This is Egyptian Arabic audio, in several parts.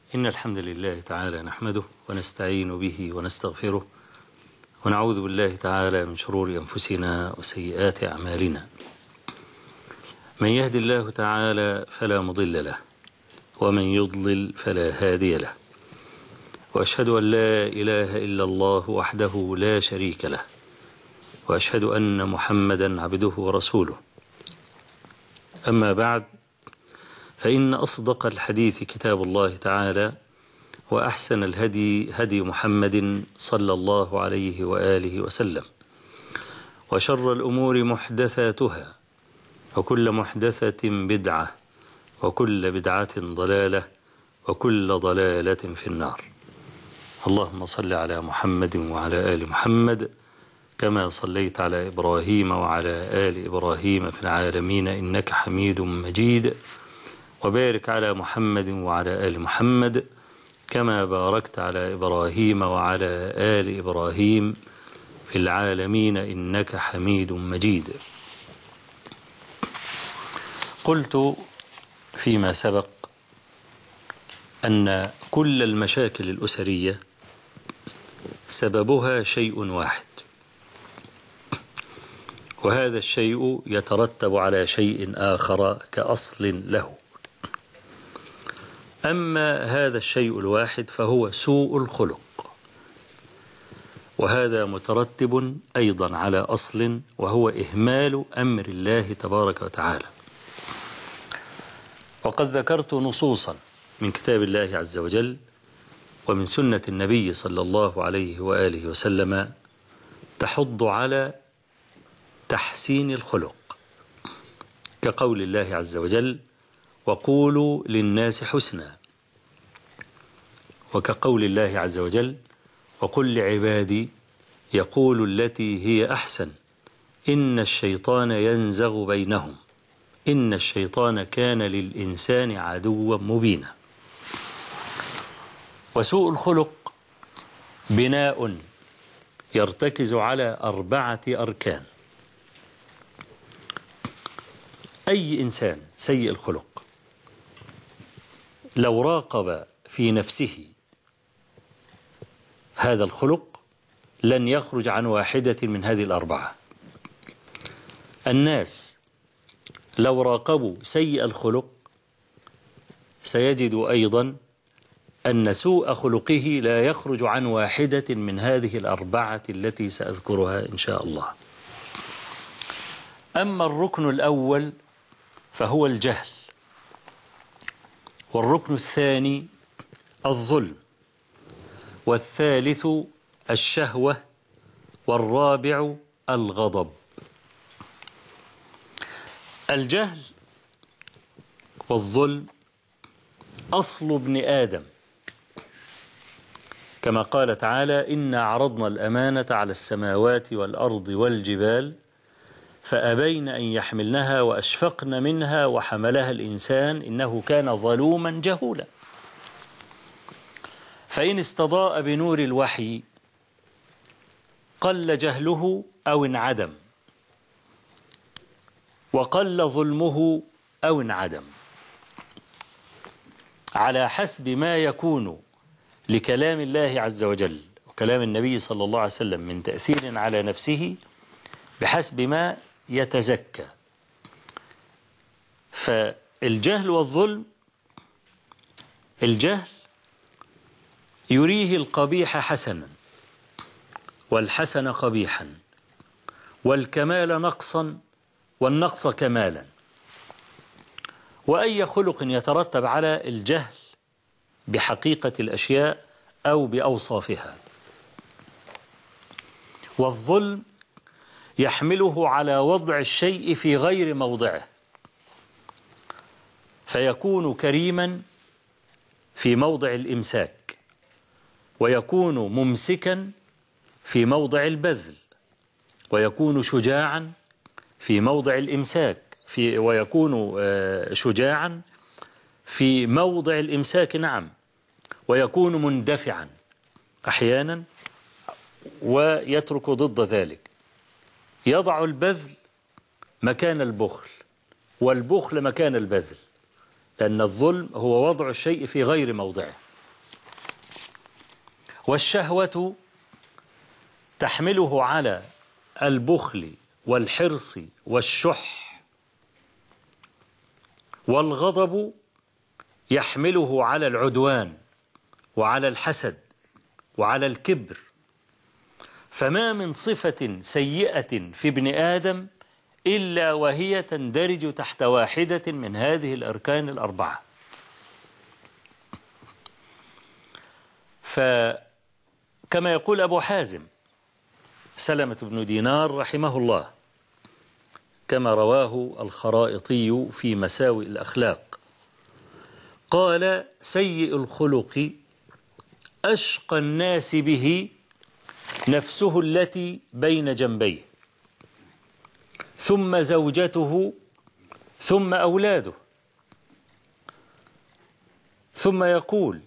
إن الحمد لله تعالى نحمده ونستعين به ونستغفره ونعوذ بالله تعالى من شرور أنفسنا وسيئات أعمالنا من يهد الله تعالى فلا مضل له ومن يضلل فلا هادي له وأشهد أن لا إله إلا الله وحده لا شريك له وأشهد أن محمدا عبده ورسوله أما بعد فإن أصدق الحديث كتاب الله تعالى وأحسن الهدي هدي محمد صلى الله عليه وآله وسلم وشر الأمور محدثاتها وكل محدثة بدعة وكل بدعة ضلالة وكل ضلالة في النار اللهم صل على محمد وعلى آل محمد كما صليت على إبراهيم وعلى آل إبراهيم في العالمين إنك حميد مجيد وبارك على محمد وعلى آل محمد كما باركت على إبراهيم وعلى آل إبراهيم في العالمين إنك حميد مجيد قلت فيما سبق أن كل المشاكل الأسرية سببها شيء واحد وهذا الشيء يترتب على شيء آخر كأصل له أما هذا الشيء الواحد فهو سوء الخلق وهذا مترتب أيضا على أصل وهو إهمال أمر الله تبارك وتعالى وقد ذكرت نصوصا من كتاب الله عز وجل ومن سنة النبي صلى الله عليه وآله وسلم تحض على تحسين الخلق كقول الله عز وجل وقولوا للناس حسنا وكقول الله عز وجل وقل لعبادي يقول التي هي أحسن إن الشيطان ينزغ بينهم إن الشيطان كان للإنسان عدوا مبينا وسوء الخلق بناء يرتكز على أربعة أركان أي إنسان سيء الخلق لو راقب في نفسه هذا الخلق لن يخرج عن واحدة من هذه الأربعة الناس لو راقبوا سيء الخلق سيجد أيضا أن سوء خلقه لا يخرج عن واحدة من هذه الأربعة التي سأذكرها إن شاء الله أما الركن الأول فهو الجهل والركن الثاني الظلم والثالث الشهوة والرابع الغضب الجهل والظلم أصل ابن آدم كما قال تعالى إنا عرضنا الأمانة على السماوات والأرض والجبال فأبين أن يحملنها وأشفقن منها وحملها الإنسان إنه كان ظلوما جهولا فإن استضاء بنور الوحي قل جهله أو انعدم وقل ظلمه أو انعدم على حسب ما يكون لكلام الله عز وجل وكلام النبي صلى الله عليه وسلم من تأثير على نفسه بحسب ما يتزكى فالجهل والظلم الجهل يريه القبيح حسنا والحسن قبيحا والكمال نقصا والنقص كمالا وأي خلق يترتب على الجهل بحقيقة الأشياء أو بأوصافها والظلم يحمله على وضع الشيء في غير موضعه فيكون كريما في موضع الإمساك ويكون ممسكا في موضع البذل ويكون شجاعا في موضع الإمساك في ويكون شجاعا في موضع الإمساك نعم ويكون مندفعا أحيانا ويترك ضد ذلك يضع البذل مكان البخل والبخل مكان البذل لأن الظلم هو وضع الشيء في غير موضعه والشهوة تحمله على البخل والحرص والشح والغضب يحمله على العدوان وعلى الحسد وعلى الكبر فما من صفة سيئة في ابن آدم إلا وهي تندرج تحت واحدة من هذه الأركان الأربعة فكما يقول أبو حازم سلمة بن دينار رحمه الله كما رواه الخرائطي في مساوئ الأخلاق قال سيء الخلق أشقى الناس به نفسه التي بين جنبيه ثم زوجته ثم أولاده ثم يقول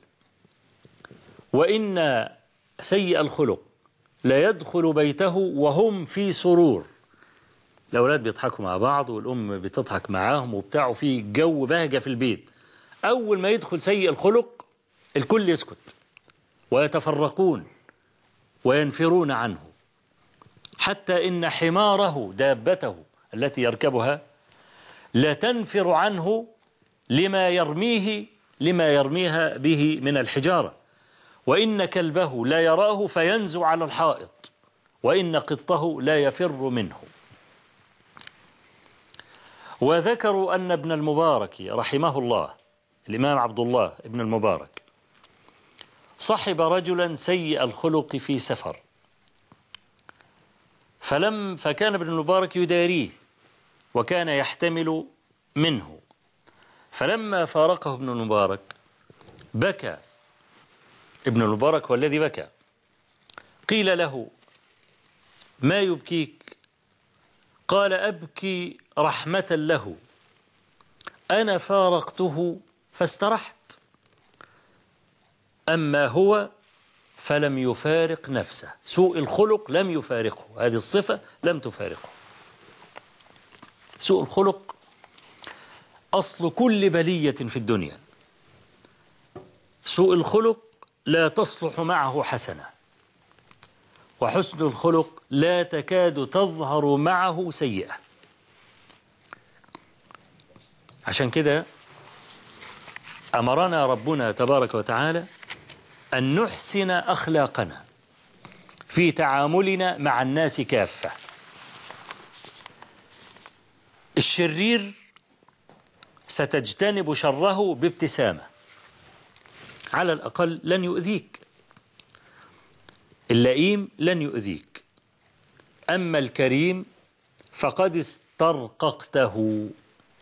وإن سيء الخلق لا يدخل بيته وهم في سرور الأولاد بيضحكوا مع بعض والأم بتضحك معاهم وبتاعوا في جو بهجة في البيت أول ما يدخل سيء الخلق الكل يسكت ويتفرقون وينفرون عنه حتى إن حماره دابته التي يركبها لا تنفر عنه لما يرميه لما يرميها به من الحجارة وإن كلبه لا يراه فينزو على الحائط وإن قطه لا يفر منه وذكروا أن ابن المبارك رحمه الله الإمام عبد الله ابن المبارك صحب رجلا سيء الخلق في سفر فلم فكان ابن المبارك يداريه وكان يحتمل منه فلما فارقه ابن المبارك بكى ابن المبارك هو الذي بكى قيل له ما يبكيك قال أبكي رحمة له أنا فارقته فاسترحت أما هو فلم يفارق نفسه سوء الخلق لم يفارقه هذه الصفة لم تفارقه سوء الخلق أصل كل بلية في الدنيا سوء الخلق لا تصلح معه حسنة وحسن الخلق لا تكاد تظهر معه سيئة عشان كده أمرنا ربنا تبارك وتعالى أن نحسن أخلاقنا في تعاملنا مع الناس كافة الشرير ستجتنب شره بابتسامة على الأقل لن يؤذيك اللئيم لن يؤذيك أما الكريم فقد استرققته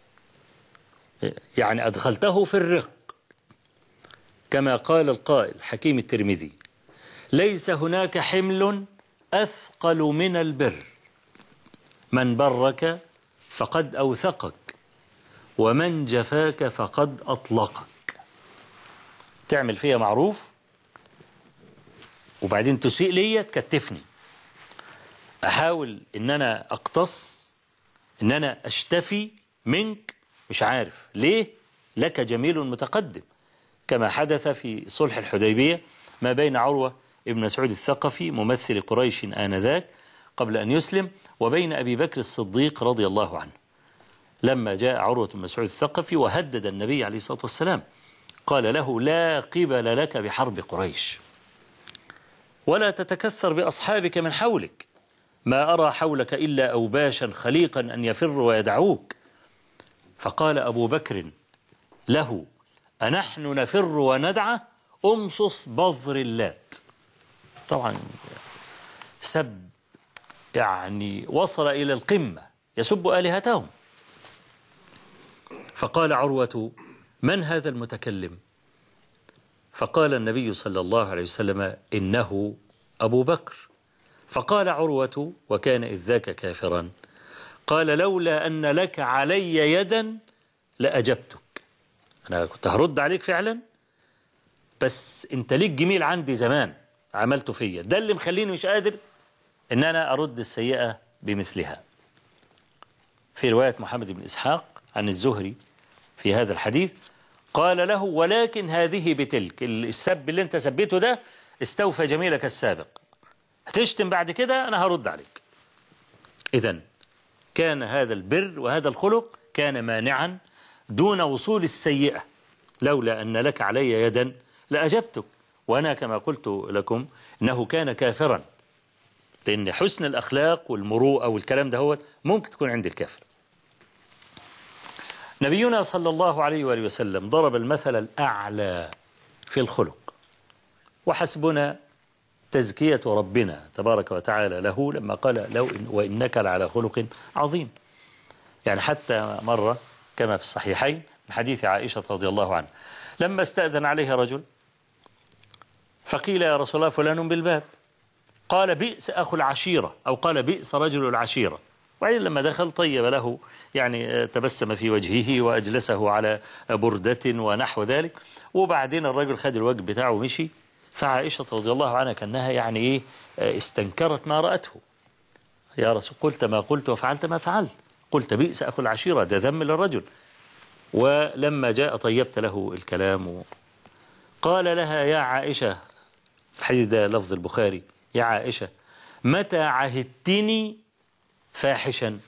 يعني أدخلته في الرق كما قال القائل حكيم الترمذي ليس هناك حمل أثقل من البر من برك فقد أوثقك ومن جفاك فقد أطلقك تعمل فيها معروف وبعدين تسيء ليا تكتفني أحاول إن أنا أقتص إن أنا أشتفي منك مش عارف ليه لك جميل متقدم كما حدث في صلح الحديبية ما بين عروة ابن مسعود الثقفي ممثل قريش آنذاك قبل أن يسلم وبين أبي بكر الصديق رضي الله عنه لما جاء عروة بن مسعود الثقفي وهدد النبي عليه الصلاة والسلام قال له لا قبل لك بحرب قريش ولا تتكثر بأصحابك من حولك ما أرى حولك إلا أوباشا خليقا أن يفر ويدعوك فقال أبو بكر له أنحن نفر وندعى أمصص بظر اللات طبعا سب يعني وصل إلى القمة يسب آلهتهم فقال عروة من هذا المتكلم فقال النبي صلى الله عليه وسلم إنه أبو بكر فقال عروة وكان إذ ذاك كافرا قال لولا أن لك علي يدا لأجبتك أنا كنت هرد عليك فعلا بس أنت ليك جميل عندي زمان عملته فيا ده اللي مخليني مش قادر أن أنا أرد السيئة بمثلها في رواية محمد بن إسحاق عن الزهري في هذا الحديث قال له ولكن هذه بتلك السب اللي انت سبيته ده استوفى جميلك السابق هتشتم بعد كده أنا هرد عليك إذا كان هذا البر وهذا الخلق كان مانعا دون وصول السيئة لولا أن لك علي يدا لأجبتك وأنا كما قلت لكم أنه كان كافرا لأن حسن الأخلاق والمروءة والكلام ده هو ممكن تكون عند الكافر نبينا صلى الله عليه وآله وسلم ضرب المثل الأعلى في الخلق وحسبنا تزكية ربنا تبارك وتعالى له لما قال لو إن وإنك لعلى خلق عظيم يعني حتى مرة كما في الصحيحين من حديث عائشة رضي الله عنها لما استأذن عليها رجل فقيل يا رسول الله فلان بالباب قال بئس أخو العشيرة أو قال بئس رجل العشيرة وبعدين لما دخل طيب له يعني تبسم في وجهه وأجلسه على بردة ونحو ذلك وبعدين الرجل خد الوجه بتاعه ومشي فعائشة رضي الله عنها كأنها يعني إيه استنكرت ما رأته يا رسول قلت ما قلت وفعلت ما فعلت قلت بئس أخو العشيرة ده ذم للرجل ولما جاء طيبت له الكلام و... قال لها يا عائشة الحديث ده لفظ البخاري يا عائشة متى عهدتني فاحشا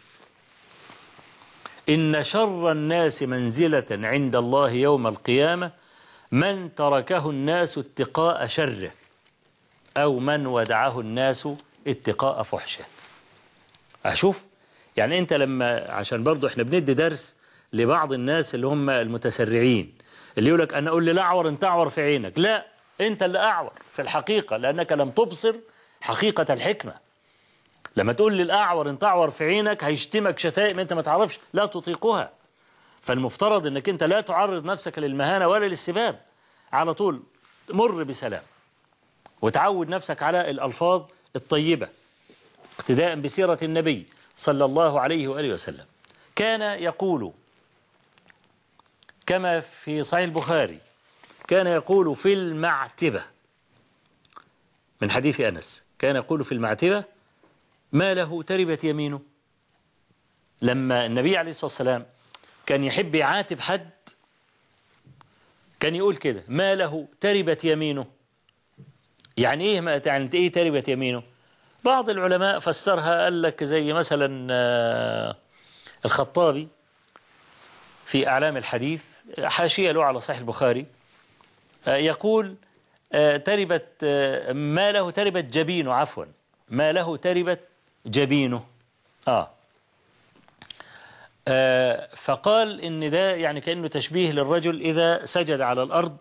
إن شر الناس منزلة عند الله يوم القيامة من تركه الناس اتقاء شره أو من ودعه الناس اتقاء فحشه أشوف يعني أنت لما عشان برضو احنا بندي درس لبعض الناس اللي هم المتسرعين اللي يقول لك أنا أقول لي لا أعور أنت أعور في عينك لا أنت اللي أعور في الحقيقة لأنك لم تبصر حقيقة الحكمة لما تقول للأعور أنت أعور في عينك هيشتمك شتائم أنت ما تعرفش لا تطيقها فالمفترض أنك أنت لا تعرض نفسك للمهانة ولا للسباب على طول مر بسلام وتعود نفسك على الألفاظ الطيبة اقتداء بسيرة النبي صلى الله عليه وآله وسلم كان يقول كما في صحيح البخاري كان يقول في المعتبة من حديث أنس كان يقول في المعتبة ما له تربت يمينه لما النبي عليه الصلاة والسلام كان يحب يعاتب حد كان يقول كده ما له تربت يمينه يعني ايه ما يعني ايه تربت يمينه بعض العلماء فسرها قال لك زي مثلا الخطابي في أعلام الحديث حاشية له على صحيح البخاري يقول تربت ما له تربت جبينه عفوا ما له تربت جبينه آه آه فقال إن ده يعني كأنه تشبيه للرجل إذا سجد على الأرض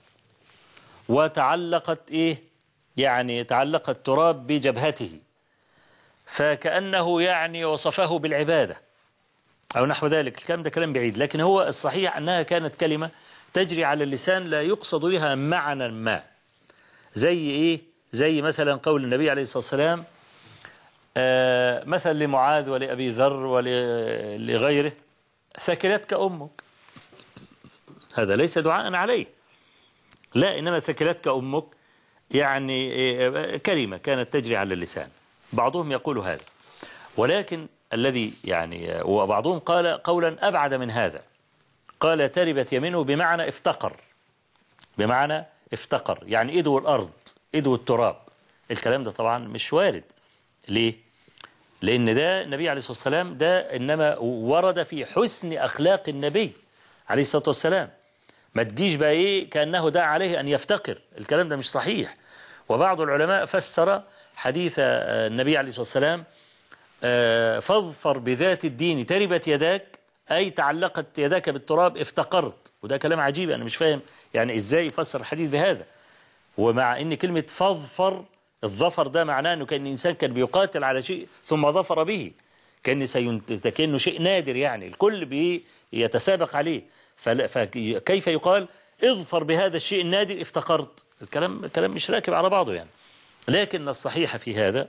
وتعلقت إيه يعني تعلق التراب بجبهته فكأنه يعني وصفه بالعبادة أو نحو ذلك الكلام ده كلام بعيد لكن هو الصحيح أنها كانت كلمة تجري على اللسان لا يقصد بها معنى ما زي إيه زي مثلا قول النبي عليه الصلاة والسلام آه مثل لمعاذ ولأبي ذر ولغيره ثكلتك أمك هذا ليس دعاء عليه لا إنما ثكلتك أمك يعني كلمة كانت تجري على اللسان بعضهم يقول هذا ولكن الذي يعني وبعضهم قال قولا أبعد من هذا قال تربت يمينه بمعنى افتقر بمعنى افتقر يعني إيده الأرض إيده التراب الكلام ده طبعا مش وارد ليه؟ لأن ده النبي عليه الصلاة والسلام ده إنما ورد في حسن أخلاق النبي عليه الصلاة والسلام ما تجيش بقى إيه كأنه دعا عليه أن يفتقر الكلام ده مش صحيح وبعض العلماء فسر حديث النبي عليه الصلاة والسلام فاظفر بذات الدين تربت يداك أي تعلقت يداك بالتراب افتقرت وده كلام عجيب أنا مش فاهم يعني إزاي يفسر الحديث بهذا ومع أن كلمة فاظفر الظفر ده معناه أنه كان الإنسان كان بيقاتل على شيء ثم ظفر به كان سينت... كأنه شيء نادر يعني الكل بيتسابق عليه فل... فكيف يقال اظفر بهذا الشيء النادر افتقرت الكلام الكلام مش راكب على بعضه يعني لكن الصحيح في هذا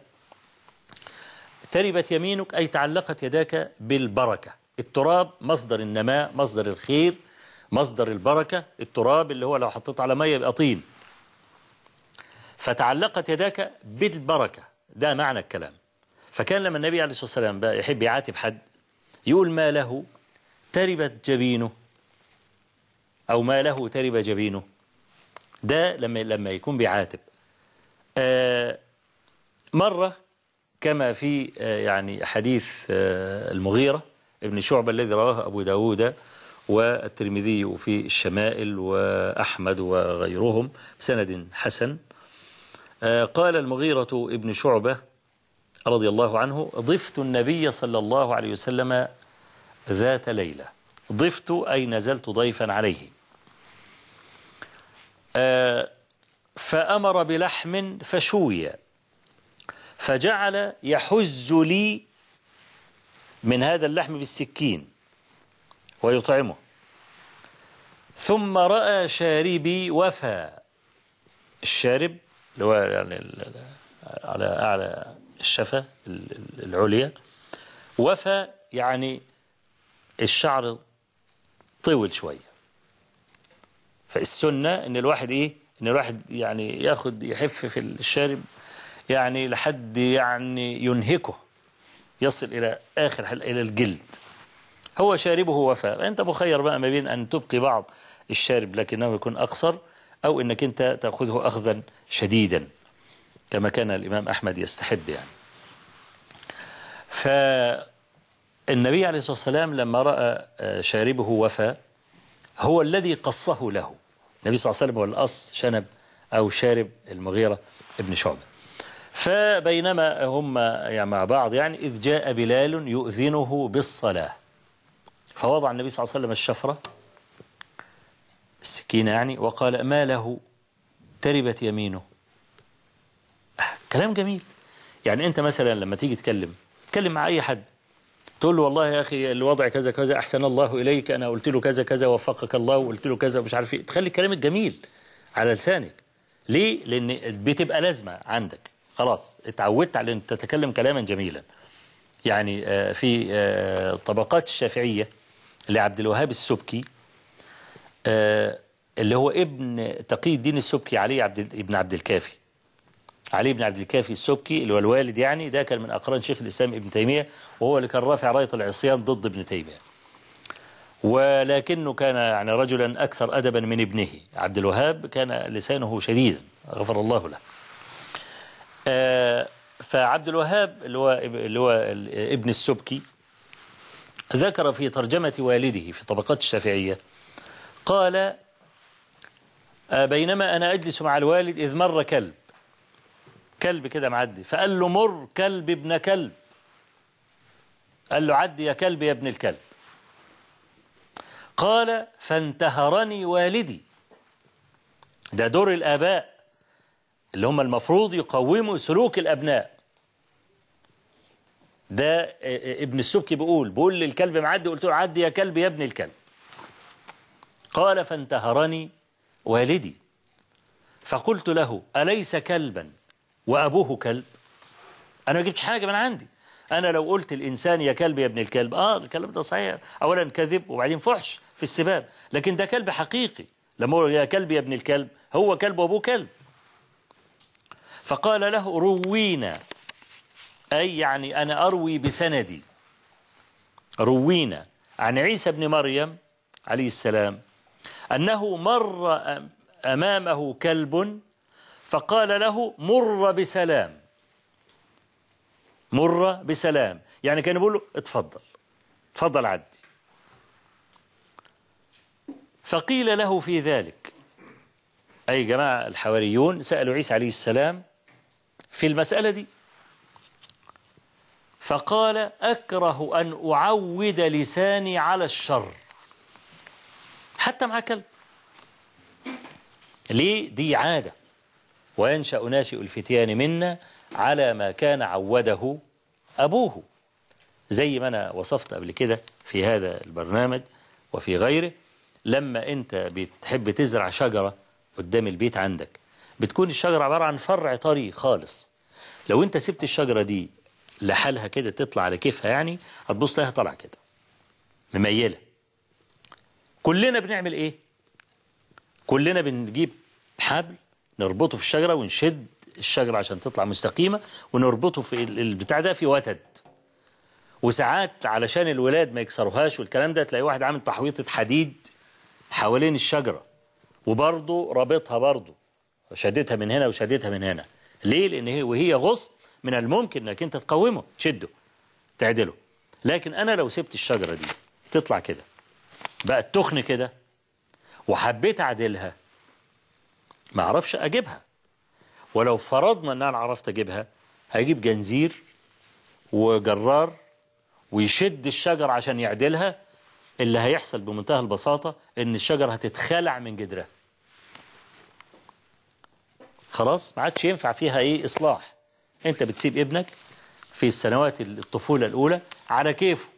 تربت يمينك أي تعلقت يداك بالبركة التراب مصدر النماء مصدر الخير مصدر البركة التراب اللي هو لو حطيت على مية يبقى طين فتعلقت يداك بالبركة ده معنى الكلام فكان لما النبي عليه الصلاة والسلام بقى يحب يعاتب حد يقول ما له تربت جبينه أو ما له ترب جبينه ده لما لما يكون بيعاتب آه، مرة كما في آه، يعني حديث آه، المغيرة ابن شعبة الذي رواه أبو داود والترمذي في الشمائل وأحمد وغيرهم بسند حسن آه، قال المغيرة ابن شعبة رضي الله عنه ضفت النبي صلى الله عليه وسلم ذات ليلة ضفت أي نزلت ضيفا عليه آه، فأمر بلحم فشوي فجعل يحز لي من هذا اللحم بالسكين ويطعمه ثم رأى شاربي وفى الشارب اللي هو يعني ال- ال- على أعلى الشفة ال- ال- العليا وفى يعني الشعر طول شوية فالسنة ان الواحد ايه ان الواحد يعني ياخد يحف في الشارب يعني لحد يعني ينهكه يصل الى اخر حل الى الجلد هو شاربه وفاء انت مخير بقى ما بين ان تبقي بعض الشارب لكنه يكون اقصر او انك انت تاخذه اخذا شديدا كما كان الامام احمد يستحب يعني فالنبي عليه الصلاه والسلام لما راى آه، شاربه وفاء هو الذي قصه له النبي صلى الله عليه وسلم هو القص شنب أو شارب المغيرة ابن شعبة فبينما هم يعني مع بعض يعني إذ جاء بلال يؤذنه بالصلاة فوضع النبي صلى الله عليه وسلم الشفرة السكينة يعني وقال ما له تربت يمينه آه، كلام جميل يعني أنت مثلا لما تيجي تكلم تكلم مع أي حد تقول له والله يا أخي الوضع كذا كذا أحسن الله إليك أنا قلت له كذا كذا وفقك الله وقلت له كذا ومش عارف إيه تخلي الكلام الجميل على لسانك ليه؟ لأن بتبقى لازمة عندك خلاص اتعودت على أن تتكلم كلاما جميلا يعني آه، في آه، طبقات الشافعية لعبد الوهاب السبكي آه، اللي هو ابن تقي الدين السبكي علي عبد ابن عبد الكافي علي بن عبد الكافي السبكي اللي هو الوالد يعني ده كان من أقران شيخ الإسلام ابن تيمية وهو اللي كان رافع راية العصيان ضد ابن تيمية ولكنه كان يعني رجلا أكثر أدبا من ابنه عبد الوهاب كان لسانه شديدا غفر الله له آه، فعبد الوهاب اللي هو اللي هو ابن السبكي ذكر في ترجمة والده في طبقات الشافعية قال آه، بينما أنا أجلس مع الوالد إذ مر كلب كلب كده معدي فقال له مر كلب ابن كلب قال له عدي يا كلب يا ابن الكلب قال فانتهرني والدي ده دور الآباء اللي هم المفروض يقوموا سلوك الأبناء ده ابن السبكي بيقول بيقول للكلب معدي قلت له عدي يا كلب يا ابن الكلب قال فانتهرني والدي فقلت له أليس كلبا وأبوه كلب أنا ما جبتش حاجة من عندي أنا لو قلت الإنسان يا كلب يا ابن الكلب آه الكلام ده صحيح أولا كذب وبعدين فحش في السباب لكن ده كلب حقيقي لما أقول يا كلب يا ابن الكلب هو كلب وأبوه كلب فقال له روينا أي يعني أنا أروي بسندي روينا عن عيسى بن مريم عليه السلام أنه مر أمامه كلب فقال له مر بسلام مر بسلام يعني كان يقول له اتفضل اتفضل عدي فقيل له في ذلك أي جماعة الحواريون سألوا عيسى عليه السلام في المسألة دي فقال أكره أن أعود لساني على الشر حتى مع كلب ليه دي عادة وينشأ ناشئ الفتيان منا على ما كان عوده أبوه زي ما أنا وصفت قبل كده في هذا البرنامج وفي غيره لما أنت بتحب تزرع شجرة قدام البيت عندك بتكون الشجرة عبارة عن فرع طري خالص لو أنت سبت الشجرة دي لحالها كده تطلع على كيفها يعني هتبص لها طالعة كده مميلة كلنا بنعمل إيه كلنا بنجيب حبل نربطه في الشجرة ونشد الشجرة عشان تطلع مستقيمة ونربطه في البتاع ده في وتد وساعات علشان الولاد ما يكسروهاش والكلام ده تلاقي واحد عامل تحويطة حديد حوالين الشجرة وبرضه رابطها برضه شدتها من هنا وشدتها من هنا ليه لان هي وهي غصن من الممكن انك انت تقومه تشده تعدله لكن انا لو سبت الشجره دي تطلع كده بقت تخن كده وحبيت اعدلها ما اعرفش اجيبها ولو فرضنا ان انا عرفت اجيبها هجيب جنزير وجرار ويشد الشجر عشان يعدلها اللي هيحصل بمنتهى البساطة ان الشجر هتتخلع من جدرها خلاص ما عادش ينفع فيها ايه اصلاح انت بتسيب ابنك في السنوات الطفولة الاولى على كيفه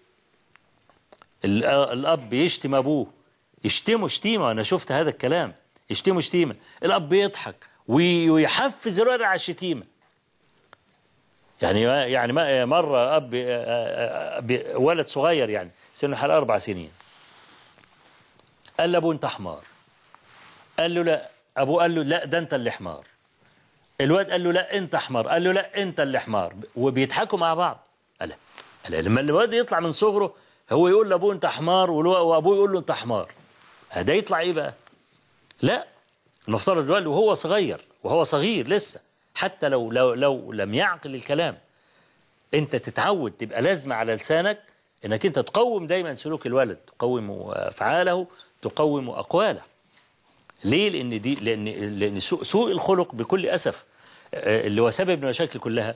الاب يشتم ابوه يشتمه شتيمة انا شفت هذا الكلام يشتمه شتيمة الاب يضحك ويحفز الولد على الشتيمة يعني يعني مرة أب ولد صغير يعني سنه حوالي أربع سنين قال له أبوه أنت حمار قال له لا أبوه قال له لا ده أنت اللي حمار الواد قال له لا أنت حمار قال له لا أنت اللي حمار وبيضحكوا مع بعض قال قال لما الواد يطلع من صغره هو يقول لأبوه أنت حمار وأبوه يقول له أنت حمار ده يطلع إيه بقى لا المفترض الواد وهو صغير وهو صغير لسه حتى لو لو لو لم يعقل الكلام انت تتعود تبقى لازمه على لسانك انك انت تقوم دايما سلوك الولد تقوم افعاله تقوم اقواله ليه لان دي لان لان سوء, سوء الخلق بكل اسف اللي هو سبب المشاكل كلها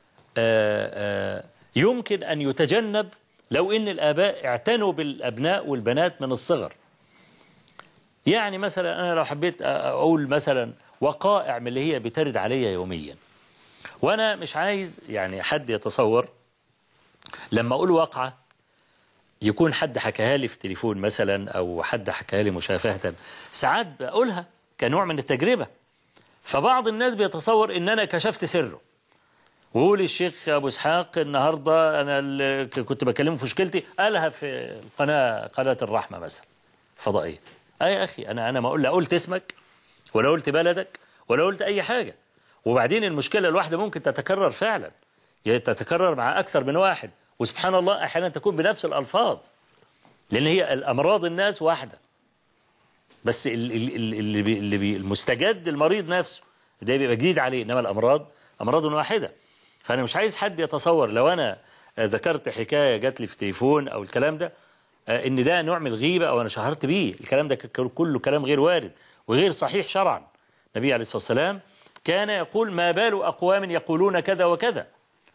يمكن ان يتجنب لو ان الاباء اعتنوا بالابناء والبنات من الصغر يعني مثلا انا لو حبيت اقول مثلا وقائع من اللي هي بترد عليا يوميا وانا مش عايز يعني حد يتصور لما اقول واقعه يكون حد حكاها لي في التليفون مثلا او حد حكاها لي مشافهه ساعات بقولها كنوع من التجربه فبعض الناس بيتصور ان انا كشفت سره وقول الشيخ ابو اسحاق النهارده انا اللي كنت بكلمه في مشكلتي قالها في القناه قناه الرحمه مثلا فضائيه اي يا اخي انا انا ما اقول لا قلت اسمك ولا قلت بلدك ولا قلت أي حاجة وبعدين المشكلة الواحدة ممكن تتكرر فعلا تتكرر مع أكثر من واحد وسبحان الله أحيانا تكون بنفس الألفاظ لأن هي الأمراض الناس واحدة بس اللي, اللي, اللي المستجد المريض نفسه ده بيبقى جديد عليه إنما الأمراض أمراض واحدة فأنا مش عايز حد يتصور لو أنا ذكرت حكاية جات لي في تليفون أو الكلام ده إن ده نوع من الغيبة أو أنا شهرت بيه الكلام ده كله كلام غير وارد وغير صحيح شرعا النبي عليه الصلاة والسلام كان يقول ما بال أقوام يقولون كذا وكذا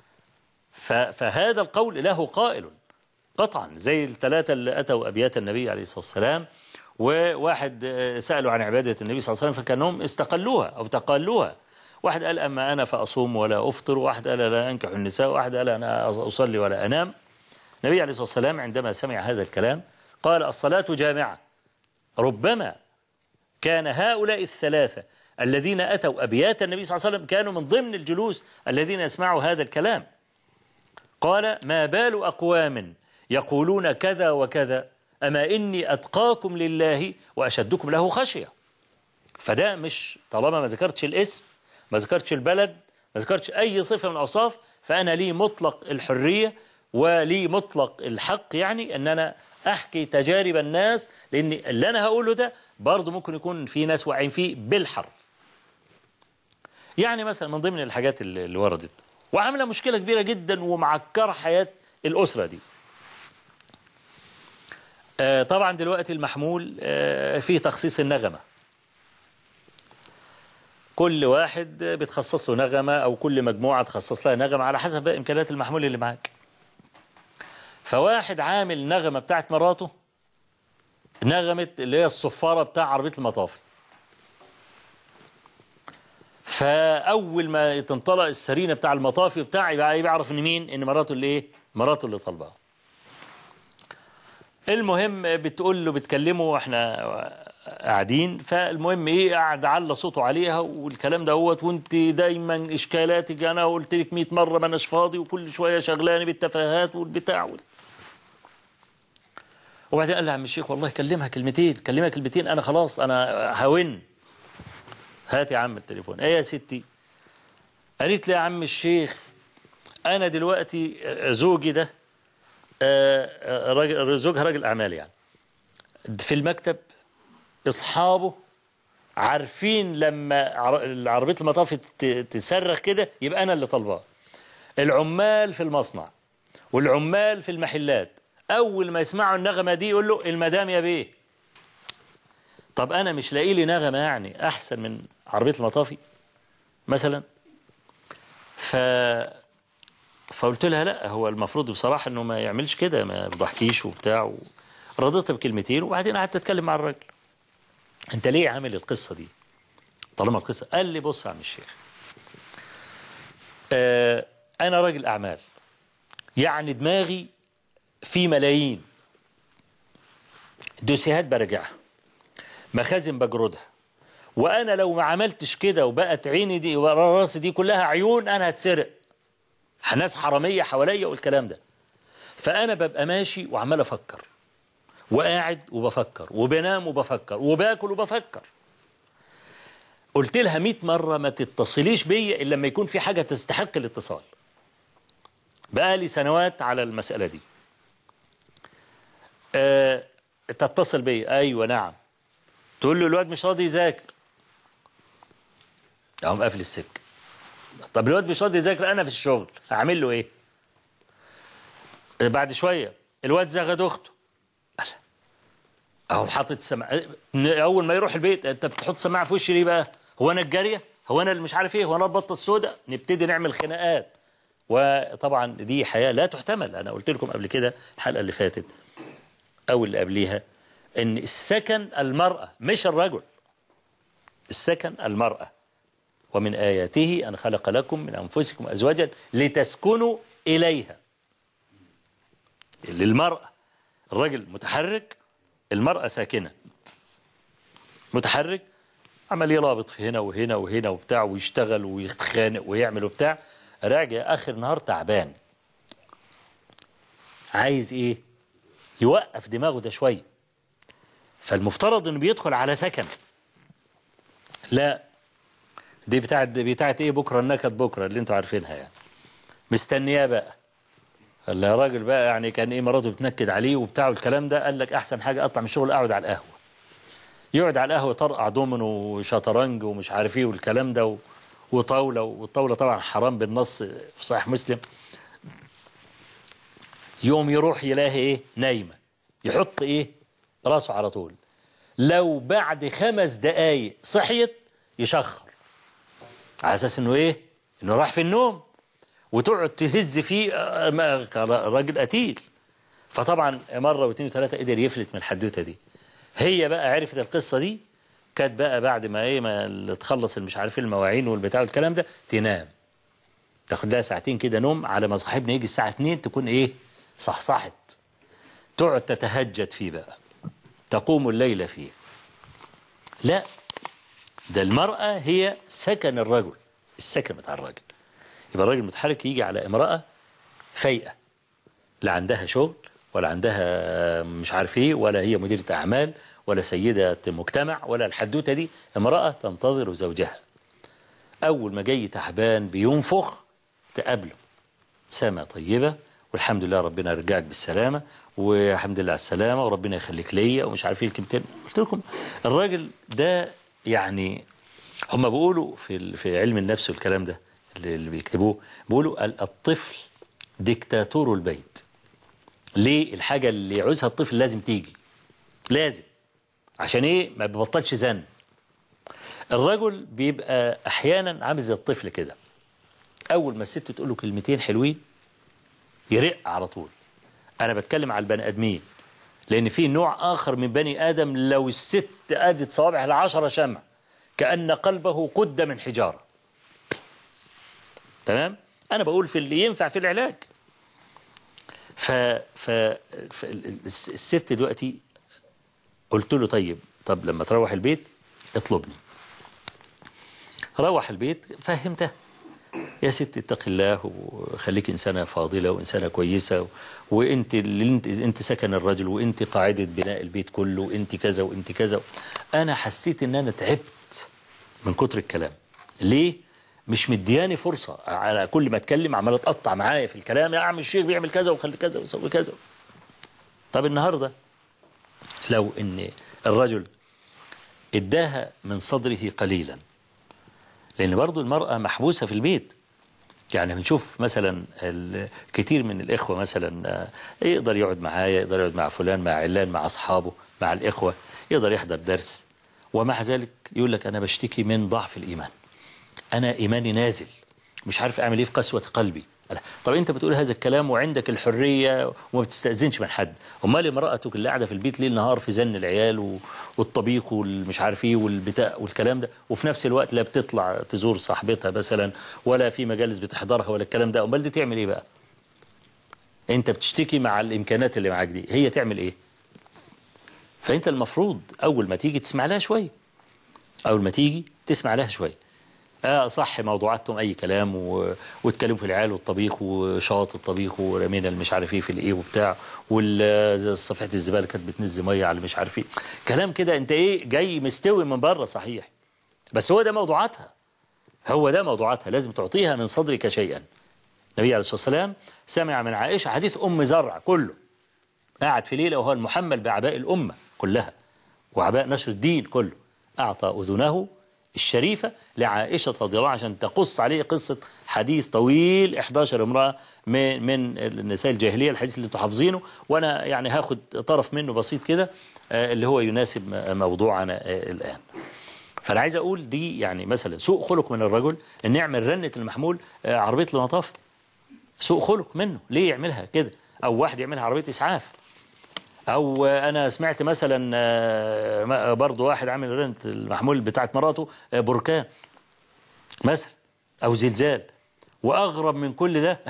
فهذا القول له قائل قطعا زي الثلاثة اللي أتوا أبيات النبي عليه الصلاة والسلام وواحد سألوا عن عبادة النبي صلى الله عليه وسلم فكانهم استقلوها أو تقالوها واحد قال أما أنا فأصوم ولا أفطر واحد قال لا أنكح النساء واحد قال أنا أصلي ولا أنام النبي عليه الصلاة والسلام عندما سمع هذا الكلام قال الصلاة جامعة ربما كان هؤلاء الثلاثة الذين أتوا أبيات النبي صلى الله عليه وسلم كانوا من ضمن الجلوس الذين يسمعوا هذا الكلام قال ما بال أقوام يقولون كذا وكذا أما إني أتقاكم لله وأشدكم له خشية فده مش طالما ما ذكرتش الاسم ما ذكرتش البلد ما ذكرتش أي صفة من الأوصاف فأنا لي مطلق الحرية ولي مطلق الحق يعني أن أنا أحكي تجارب الناس لأن اللي أنا هقوله ده برضه ممكن يكون في ناس واعيين فيه بالحرف يعني مثلا من ضمن الحاجات اللي وردت وعامله مشكلة كبيرة جدا ومعكرة حياة الأسرة دي آه طبعا دلوقتي المحمول آه فيه تخصيص النغمة كل واحد بتخصص له نغمة أو كل مجموعة تخصص لها نغمة على حسب إمكانيات المحمول اللي معاك فواحد عامل نغمة بتاعت مراته نغمة اللي هي الصفارة بتاع عربية المطافي فأول ما تنطلق السرينة بتاع المطافي بتاعي بقى بيعرف إن مين إن مراته اللي إيه مراته اللي طالباه المهم بتقول له بتكلمه واحنا قاعدين فالمهم ايه قاعد على صوته عليها والكلام دوت وانت دايما اشكالاتك انا قلت لك 100 مره ما اناش فاضي وكل شويه شغلاني بالتفاهات والبتاع وبعدين قال لي عم الشيخ والله كلمها كلمتين كلمها كلمتين انا خلاص انا هون هات يا عم التليفون ايه يا ستي قالت لي يا عم الشيخ انا دلوقتي زوجي ده راجل زوجها راجل اعمال يعني في المكتب اصحابه عارفين لما عر- عربيه المطافي ت- تصرخ كده يبقى انا اللي طالباه العمال في المصنع والعمال في المحلات اول ما يسمعوا النغمه دي يقول له المدام يا بيه طب انا مش لاقي لي نغمه يعني احسن من عربيه المطافي مثلا ف فقلت لها لا هو المفروض بصراحه انه ما يعملش كده ما يضحكيش وبتاع و... رضيت بكلمتين وبعدين قعدت اتكلم مع الراجل انت ليه عامل القصه دي طالما القصه قال لي بص يا عم الشيخ آه انا راجل اعمال يعني دماغي في ملايين دوسيهات براجعها مخازن بجردها وانا لو ما عملتش كده وبقت عيني دي وراسي دي كلها عيون انا هتسرق ناس حراميه حواليا والكلام ده فانا ببقى ماشي وعمال افكر وقاعد وبفكر وبنام وبفكر وباكل وبفكر قلت لها 100 مره ما تتصليش بيا الا لما يكون في حاجه تستحق الاتصال بقالي سنوات على المساله دي أه تتصل بيا ايوه نعم تقول له الواد مش راضي يذاكر اقوم قافل السكه طب الواد مش راضي يذاكر انا في الشغل هعمل له ايه بعد شويه الواد زغد اخته اهو حاطط السماعه اول ما يروح البيت انت بتحط سماعه في وشي ليه بقى هو انا الجاريه هو انا اللي مش عارف ايه هو انا البطه السوداء نبتدي نعمل خناقات وطبعا دي حياه لا تحتمل انا قلت لكم قبل كده الحلقه اللي فاتت او اللي قبليها ان السكن المراه مش الرجل السكن المراه ومن اياته ان خلق لكم من انفسكم ازواجا لتسكنوا اليها للمراه الرجل متحرك المرأة ساكنة متحرك عمال يلابط في هنا وهنا وهنا وبتاع ويشتغل ويتخانق ويعمل وبتاع راجع آخر نهار تعبان عايز إيه يوقف دماغه ده شوية فالمفترض إنه بيدخل على سكن لا دي بتاعت بتاعت إيه بكرة النكد بكرة اللي أنتوا عارفينها يعني مستنياه بقى قال يا راجل بقى يعني كان ايه مراته بتنكد عليه وبتاع والكلام ده قال لك احسن حاجه اطلع من الشغل اقعد على القهوه يقعد على القهوه يطرقع دومينو وشطرنج ومش عارف ايه والكلام ده و... وطاوله والطاوله طبعا حرام بالنص في صحيح مسلم يوم يروح يلاقي ايه نايمه يحط ايه راسه على طول لو بعد خمس دقايق صحيت يشخر على اساس انه ايه انه راح في النوم وتقعد تهز فيه راجل قتيل فطبعا مرة واثنين وثلاثة قدر يفلت من الحدوتة دي هي بقى عرفت القصة دي كانت بقى بعد ما ايه ما تخلص مش عارف المواعين والبتاع والكلام ده تنام تاخد لها ساعتين كده نوم على ما صاحبنا يجي الساعة 2 تكون ايه صحصحت تقعد تتهجد فيه بقى تقوم الليل فيه لا ده المرأة هي سكن الرجل السكن بتاع الرجل يبقى الراجل المتحرك يجي على امرأة فايقة لا عندها شغل ولا عندها مش عارف ايه ولا هي مديرة أعمال ولا سيدة مجتمع ولا الحدوتة دي امرأة تنتظر زوجها أول ما جاي تعبان بينفخ تقابله سامة طيبة والحمد لله ربنا رجعك بالسلامة والحمد لله على السلامة وربنا يخليك ليا ومش عارف ايه الكلمتين قلت لكم الراجل ده يعني هم بيقولوا في في علم النفس والكلام ده اللي بيكتبوه بيقولوا الطفل ديكتاتور البيت ليه الحاجة اللي يعوزها الطفل لازم تيجي لازم عشان ايه ما بيبطلش زن الرجل بيبقى احيانا عامل زي الطفل كده اول ما الست تقول له كلمتين حلوين يرق على طول انا بتكلم على البني ادمين لان في نوع اخر من بني ادم لو الست ادت صوابعها العشرة شمع كأن قلبه قد من حجاره تمام انا بقول في اللي ينفع في العلاج ف ف الست دلوقتي قلت له طيب طب لما تروح البيت اطلبني روح البيت فهمته يا ست اتق الله وخليك انسانه فاضله وانسانه كويسه وانت اللي انت انت سكن الرجل وانت قاعده بناء البيت كله وانت كذا وانت كذا انا حسيت ان انا تعبت من كتر الكلام ليه مش مدياني فرصة على كل ما اتكلم عمال تقطع معايا في الكلام يا عم الشيخ بيعمل كذا وخلي كذا ويسوي كذا طب النهاردة لو ان الرجل اداها من صدره قليلا لأن برضو المرأة محبوسة في البيت يعني بنشوف مثلا كتير من الإخوة مثلا يقدر يقعد معايا يقدر يقعد مع فلان مع علان مع أصحابه مع الإخوة يقدر يحضر درس ومع ذلك يقول لك أنا بشتكي من ضعف الإيمان أنا إيماني نازل مش عارف أعمل إيه في قسوة قلبي طب أنت بتقول هذا الكلام وعندك الحرية وما بتستأذنش من حد أمال امرأتك اللي قاعدة في البيت ليل نهار في زن العيال والطبيخ والمش عارف إيه والبتاع والكلام ده وفي نفس الوقت لا بتطلع تزور صاحبتها مثلا ولا في مجالس بتحضرها ولا الكلام ده أمال دي تعمل إيه بقى أنت بتشتكي مع الإمكانات اللي معاك دي هي تعمل إيه فأنت المفروض أول ما تيجي تسمع لها شوية أول ما تيجي تسمع لها شوية آه صح موضوعاتهم أي كلام و... واتكلموا في العيال والطبيخ وشاط الطبيخ ورمينا المش عارف ايه في الايه وبتاع والصفحة الزبالة كانت بتنزل مية على مش عارف ايه كلام كده انت ايه جاي مستوي من بره صحيح بس هو ده موضوعاتها هو ده موضوعاتها لازم تعطيها من صدرك شيئا النبي عليه الصلاة والسلام سمع من عائشة حديث أم زرع كله قاعد في ليلة وهو المحمل بأعباء الأمة كلها وعباء نشر الدين كله أعطى أذنه الشريفة لعائشة رضي الله عشان تقص عليه قصة حديث طويل 11 امرأة من من النساء الجاهلية الحديث اللي انتم حافظينه وأنا يعني هاخد طرف منه بسيط كده اللي هو يناسب موضوعنا الآن فأنا عايز أقول دي يعني مثلا سوء خلق من الرجل أن يعمل رنة المحمول عربية المطاف سوء خلق منه ليه يعملها كده أو واحد يعملها عربية إسعاف او انا سمعت مثلا برضو واحد عامل رنت المحمول بتاعت مراته بركان مثلا او زلزال واغرب من كل ده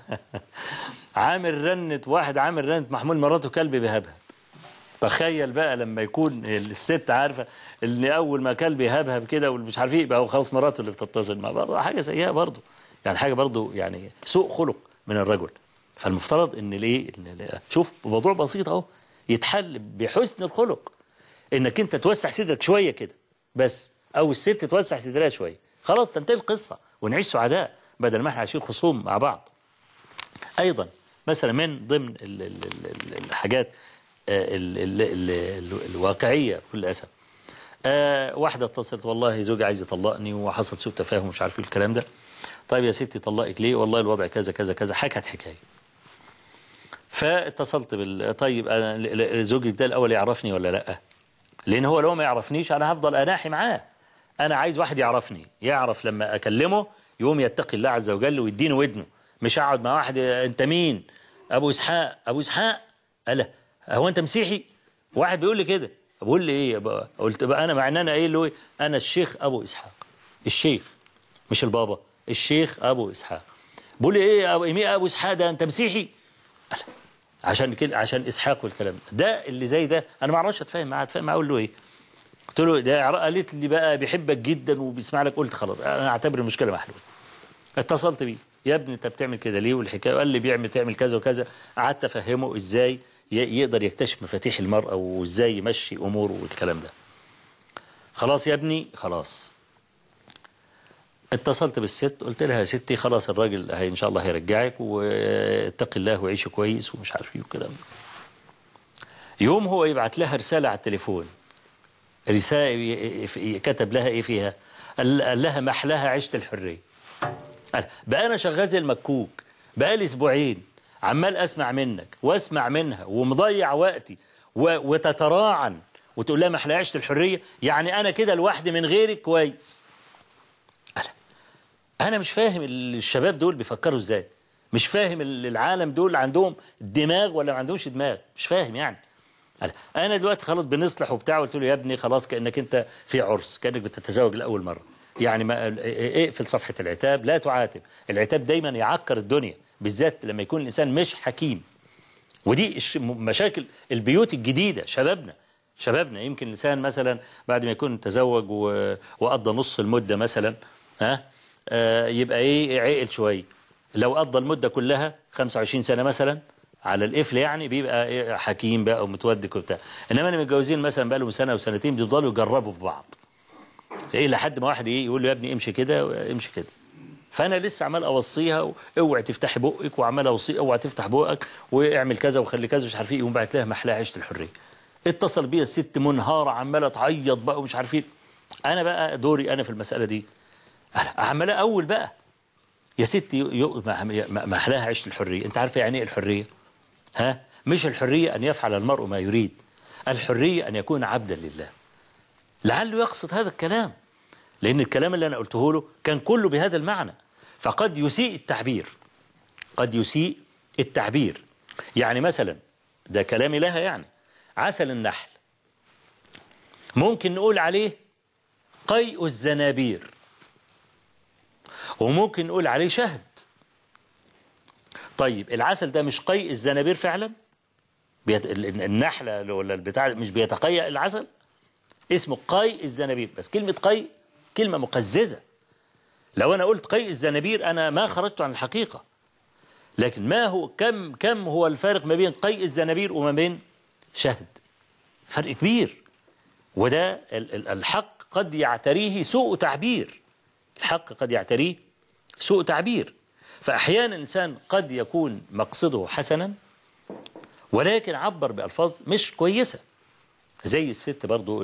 عامل رنة واحد عامل رنة محمول مراته كلب بيهبهب تخيل بقى لما يكون الست عارفه ان اول ما كلب يهبهب كده والمش عارف ايه يبقى هو خلاص مراته اللي بتتصل معاه برضه حاجه سيئه برضه يعني حاجه برضه يعني سوء خلق من الرجل فالمفترض ان ليه إن شوف موضوع بسيط اهو يتحل بحسن الخلق انك انت توسع صدرك شويه كده بس او الست توسع صدرها شويه خلاص تنتهي القصه ونعيش سعداء بدل ما احنا عايشين خصوم مع بعض ايضا مثلا من ضمن ال ال ال الحاجات ال ال ال الواقعيه بكل اسف آه واحده اتصلت والله زوجي عايز يطلقني وحصل سوء تفاهم مش عارف الكلام ده طيب يا ستي طلقك ليه والله الوضع كذا كذا كذا حكت حكايه فاتصلت بال طيب انا زوجي ده الاول يعرفني ولا لا لان هو لو ما يعرفنيش انا هفضل اناحي معاه انا عايز واحد يعرفني يعرف لما اكلمه يقوم يتقي الله عز وجل ويديني ودنه مش اقعد مع واحد انت مين ابو اسحاق ابو اسحاق قال هو انت مسيحي واحد بيقول لي كده بقول لي ايه بقى قلت بقى انا مع ان انا ايه له ايه انا الشيخ ابو اسحاق الشيخ مش البابا الشيخ ابو اسحاق بقول لي ايه ابو مين ابو اسحاق ده انت مسيحي قال عشان كده عشان اسحاق والكلام ده اللي زي ده انا ما اعرفش اتفاهم معاه اتفاهم معاه اقول له ايه قلت له ده قالت لي بقى بيحبك جدا وبيسمع لك قلت خلاص انا اعتبر المشكله محلوله اتصلت بيه يا ابني انت بتعمل كده ليه والحكايه قال لي بيعمل تعمل كذا وكذا قعدت افهمه ازاي يقدر يكتشف مفاتيح المراه وازاي يمشي اموره والكلام ده خلاص يا ابني خلاص اتصلت بالست قلت لها يا ستي خلاص الراجل هي ان شاء الله هيرجعك واتقي الله وعيشي كويس ومش عارف ايه والكلام ده يوم هو يبعت لها رساله على التليفون رساله كتب لها ايه فيها قال لها محلاها عشت الحريه قال بقى انا شغال زي المكوك بقى لي اسبوعين عمال اسمع منك واسمع منها ومضيع وقتي وتتراعن وتقول لها محلاها عشت الحريه يعني انا كده لوحدي من غيرك كويس انا مش فاهم الشباب دول بيفكروا ازاي مش فاهم العالم دول عندهم دماغ ولا ما عندهمش دماغ مش فاهم يعني انا دلوقتي خلاص بنصلح وبتاع قلت له يا ابني خلاص كانك انت في عرس كانك بتتزوج لاول مره يعني ما اقفل صفحه العتاب لا تعاتب العتاب دايما يعكر الدنيا بالذات لما يكون الانسان مش حكيم ودي مشاكل البيوت الجديده شبابنا شبابنا يمكن الانسان مثلا بعد ما يكون تزوج وقضى نص المده مثلا ها آه يبقى ايه عقل شويه لو قضى المده كلها 25 سنه مثلا على القفل يعني بيبقى إيه حكيم بقى ومتودك وبتاع انما اللي متجوزين مثلا بقى لهم سنه وسنتين بيفضلوا يجربوا في بعض ايه لحد ما واحد ايه يقول له يا ابني امشي كده امشي كده فانا لسه عمال اوصيها اوعي تفتحي بقك وعمال اوصي اوعي تفتح بقك واعمل كذا وخلي كذا مش عارف ايه يقوم بعت لها محلاها عيشه الحريه اتصل بيا الست منهارة عمالة تعيط بقى ومش عارفين أنا بقى دوري أنا في المسألة دي عمالة أول بقى يا ستي ما أحلاها عيش الحرية أنت عارفة يعني إيه الحرية ها مش الحرية أن يفعل المرء ما يريد الحرية أن يكون عبدا لله لعله يقصد هذا الكلام لأن الكلام اللي أنا قلته له كان كله بهذا المعنى فقد يسيء التعبير قد يسيء التعبير يعني مثلا ده كلامي لها يعني عسل النحل ممكن نقول عليه قيء الزنابير وممكن نقول عليه شهد طيب العسل ده مش قيء الزنابير فعلا بيت... النحلة ولا البتاع مش بيتقيأ العسل اسمه قيء الزنابير بس كلمة قيء كلمة مقززة لو أنا قلت قيء الزنابير أنا ما خرجت عن الحقيقة لكن ما هو كم كم هو الفارق ما بين قيء الزنابير وما بين شهد فرق كبير وده الحق قد يعتريه سوء تعبير الحق قد يعتريه سوء تعبير فأحيانا الإنسان قد يكون مقصده حسنا ولكن عبر بألفاظ مش كويسة زي الست برضو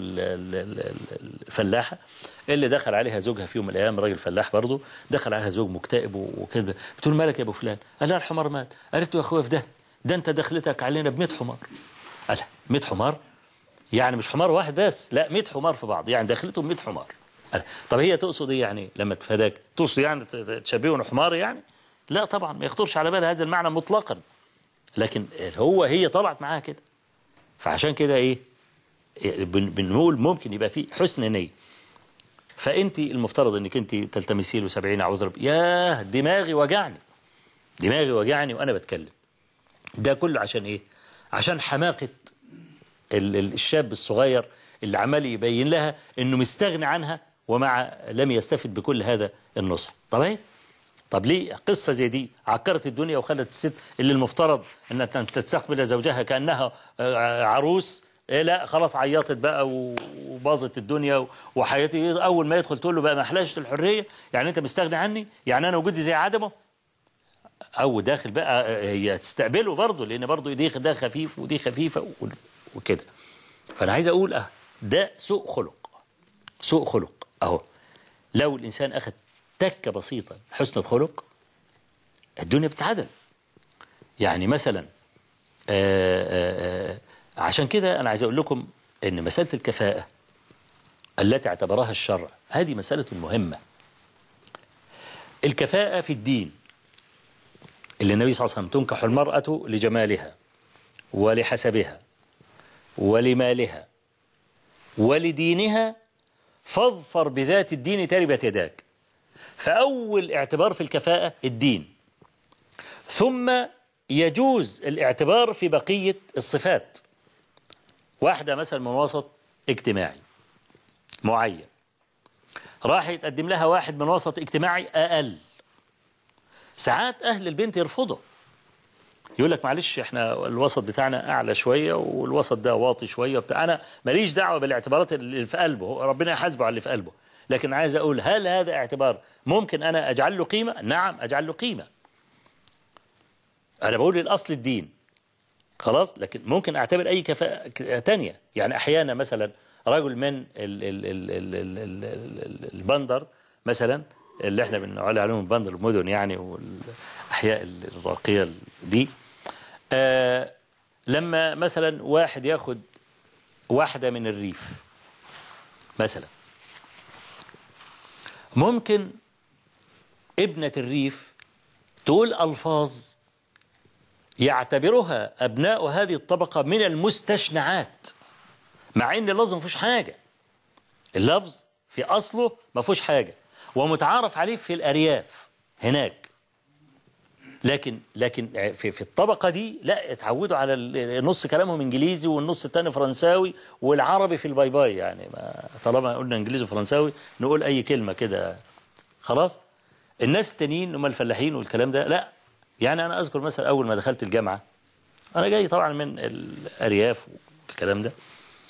الفلاحة اللي دخل عليها زوجها في يوم من الأيام راجل فلاح برضو دخل عليها زوج مكتئب وكذا بتقول مالك يا أبو فلان قال لها الحمار مات قالت له يا أخويا في ده ده أنت دخلتك علينا ب 100 حمار قال 100 حمار يعني مش حمار واحد بس لا 100 حمار في بعض يعني دخلتهم 100 حمار قال طب هي تقصد ايه يعني لما تفاداك تقصد يعني تشبهه حمار يعني لا طبعا ما يخطرش على بال هذا المعنى مطلقا لكن هو هي طلعت معاها كده فعشان كده ايه بنقول ممكن يبقى فيه حسن نية فانت المفترض انك انت تلتمسي له 70 اعوذ ياه دماغي وجعني دماغي وجعني وانا بتكلم ده كله عشان ايه عشان حماقة الشاب الصغير اللي عمال يبين لها انه مستغني عنها ومع لم يستفد بكل هذا النصح طب ايه طب ليه قصة زي دي عكرت الدنيا وخلت الست اللي المفترض انها تستقبل زوجها كأنها عروس إيه لا خلاص عيطت بقى وباظت الدنيا وحياتي اول ما يدخل تقول له بقى ما احلاش الحريه يعني انت مستغني عني يعني انا وجودي زي عدمه او داخل بقى هي تستقبله برضه لان برضه دي ده خفيف ودي خفيفه وكده فانا عايز اقول اه ده سوء خلق سوء خلق اهو لو الانسان اخذ تكه بسيطه حسن الخلق الدنيا بتتعدل يعني مثلا آآ آآ عشان كده أنا عايز أقول لكم أن مسألة الكفاءة التي اعتبرها الشرع هذه مسألة مهمة الكفاءة في الدين اللي النبي صلى الله عليه وسلم تنكح المرأة لجمالها ولحسبها ولمالها ولدينها فاظفر بذات الدين تربت يداك فأول اعتبار في الكفاءة الدين ثم يجوز الاعتبار في بقية الصفات واحدة مثلا من وسط اجتماعي معين راح يتقدم لها واحد من وسط اجتماعي أقل ساعات أهل البنت يرفضوا يقول لك معلش احنا الوسط بتاعنا أعلى شوية والوسط ده واطي شوية بتاع أنا ماليش دعوة بالاعتبارات اللي في قلبه ربنا يحاسبه على اللي في قلبه لكن عايز أقول هل هذا اعتبار ممكن أنا أجعل له قيمة نعم أجعل له قيمة أنا بقول الأصل الدين خلاص لكن ممكن أعتبر أي كفاءة تانية يعني أحيانا مثلا رجل من ال ال ال ال ال ال البندر مثلا اللي احنا بنقول عليهم البندر المدن يعني والأحياء الراقية دي آه لما مثلا واحد ياخد واحدة من الريف مثلا ممكن ابنة الريف تقول ألفاظ يعتبرها أبناء هذه الطبقة من المستشنعات مع أن اللفظ ما فيهوش حاجة اللفظ في أصله ما فيهوش حاجة ومتعارف عليه في الأرياف هناك لكن لكن في في الطبقة دي لا اتعودوا على نص كلامهم انجليزي والنص الثاني فرنساوي والعربي في الباي باي يعني ما طالما قلنا انجليزي وفرنساوي نقول اي كلمة كده خلاص الناس التانيين هم الفلاحين والكلام ده لا يعني انا اذكر مثلا اول ما دخلت الجامعة انا جاي طبعا من الارياف والكلام ده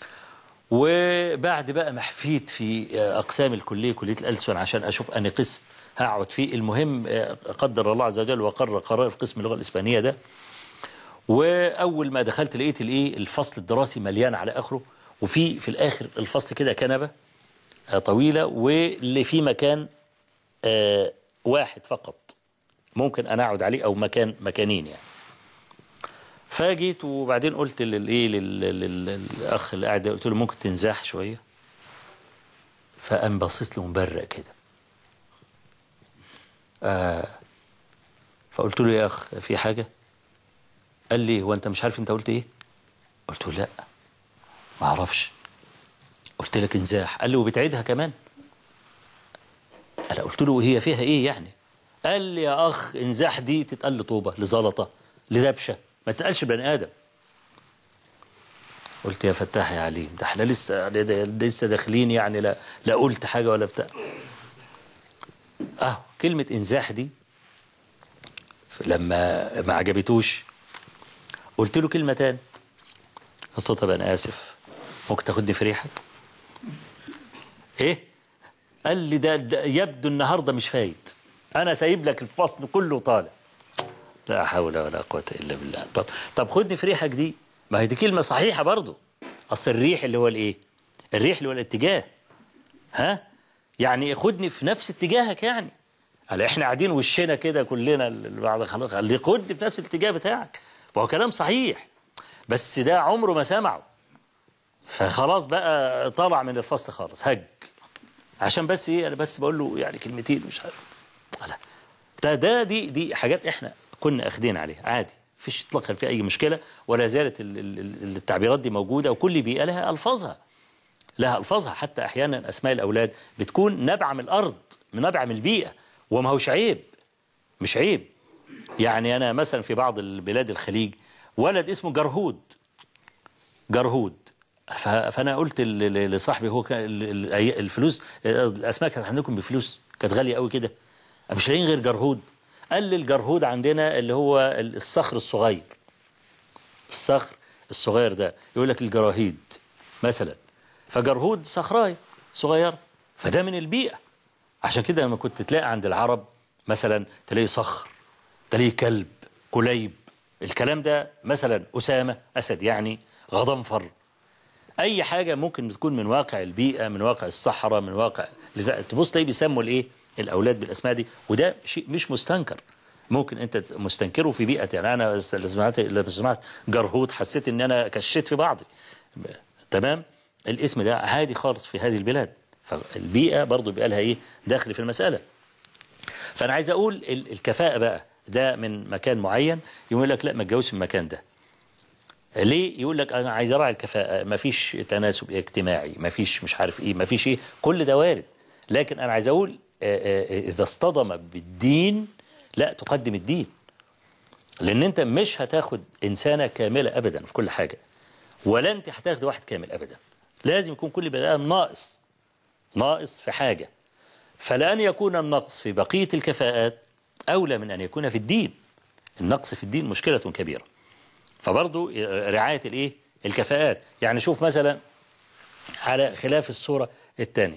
وبعد بقى ما حفيت في اقسام الكليه كليه الالسن عشان اشوف اني قسم هقعد فيه المهم قدر الله عز وجل وقرر قرار في قسم اللغه الاسبانيه ده واول ما دخلت لقيت الايه الفصل الدراسي مليان على اخره وفي في الاخر الفصل كده كنبه آه، طويله واللي فيه مكان آه، واحد فقط ممكن انا اقعد عليه او مكان مكانين يعني فجيت وبعدين قلت للايه لل- لل- للاخ اللي قاعد ده، قلت له ممكن تنزاح شويه فقام باصص له مبرق كده آه فقلت له يا اخ في حاجه قال لي هو انت مش عارف انت قلت ايه قلت له لا ما اعرفش قلت لك انزاح قال لي وبتعيدها كمان انا قلت له هي فيها ايه يعني قال لي يا اخ انزاح دي تتقال لطوبه لزلطه لدبشه ما تتقالش بني ادم قلت يا فتاح يا عليم ده احنا لسه لسه داخلين يعني لا لا قلت حاجه ولا بتاع اه كلمه انزاح دي لما ما عجبتوش قلت له كلمه تاني قلت له طب انا اسف ممكن تاخدني في ريحك ايه قال لي ده, ده يبدو النهارده مش فايت انا سايب لك الفصل كله طالع لا حول ولا قوه الا بالله طب طب خدني في ريحك دي ما هي دي كلمه صحيحه برضو اصل الريح اللي هو الايه الريح اللي هو الاتجاه ها يعني خدني في نفس اتجاهك يعني هلا احنا قاعدين وشنا كده كلنا اللي بعد خلاص اللي خدني في نفس الاتجاه بتاعك وهو كلام صحيح بس ده عمره ما سمعه فخلاص بقى طلع من الفصل خالص هج عشان بس ايه انا بس بقول له يعني كلمتين مش عارف لا ده ده دي دي حاجات احنا كنا اخدين عليها عادي فيش اطلاقا في اي مشكله ولا زالت ال- ال- ال- التعبيرات دي موجوده وكل بيئه لها الفاظها لها الفاظها حتى احيانا اسماء الاولاد بتكون نبع من الارض من نبع من البيئه وما هوش عيب مش عيب يعني انا مثلا في بعض البلاد الخليج ولد اسمه جرهود جرهود ف- فانا قلت ل- ل- لصاحبي هو كان ال- ال- الفلوس الاسماء كانت عندكم بفلوس كانت غاليه قوي كده مش لاقيين غير جرهود قال لي الجرهود عندنا اللي هو الصخر الصغير الصخر الصغير ده يقول لك الجراهيد مثلا فجرهود صخرايه صغيره فده من البيئه عشان كده لما كنت تلاقي عند العرب مثلا تلاقي صخر تلاقي كلب كليب الكلام ده مثلا أسامة أسد يعني غضنفر أي حاجة ممكن تكون من واقع البيئة من واقع الصحراء من واقع تبص تلاقي بيسموا الإيه الأولاد بالأسماء دي وده شيء مش مستنكر ممكن أنت مستنكره في بيئة يعني أنا لما سمعت لما سمعت جرهوط حسيت إن أنا كشيت في بعضي تمام الاسم ده عادي خالص في هذه البلاد فالبيئة برضو بيبقى لها إيه داخل في المسألة فأنا عايز أقول ال- الكفاءة بقى ده من مكان معين يقول لك لا ما تجوزش في المكان ده ليه يقول لك انا عايز اراعي الكفاءه ما فيش تناسب اجتماعي ما فيش مش عارف ايه ما فيش ايه كل ده وارد لكن انا عايز اقول آه، آه، اذا اصطدم بالدين لا تقدم الدين لان انت مش هتاخد انسانه كامله ابدا في كل حاجه ولا انت هتاخد واحد كامل ابدا لازم يكون كل بني ادم ناقص ناقص في حاجه فلان يكون النقص في بقيه الكفاءات اولى من ان يكون في الدين النقص في الدين مشكله كبيره فبرضو رعاية الايه الكفاءات يعني شوف مثلا على خلاف الصورة الثانية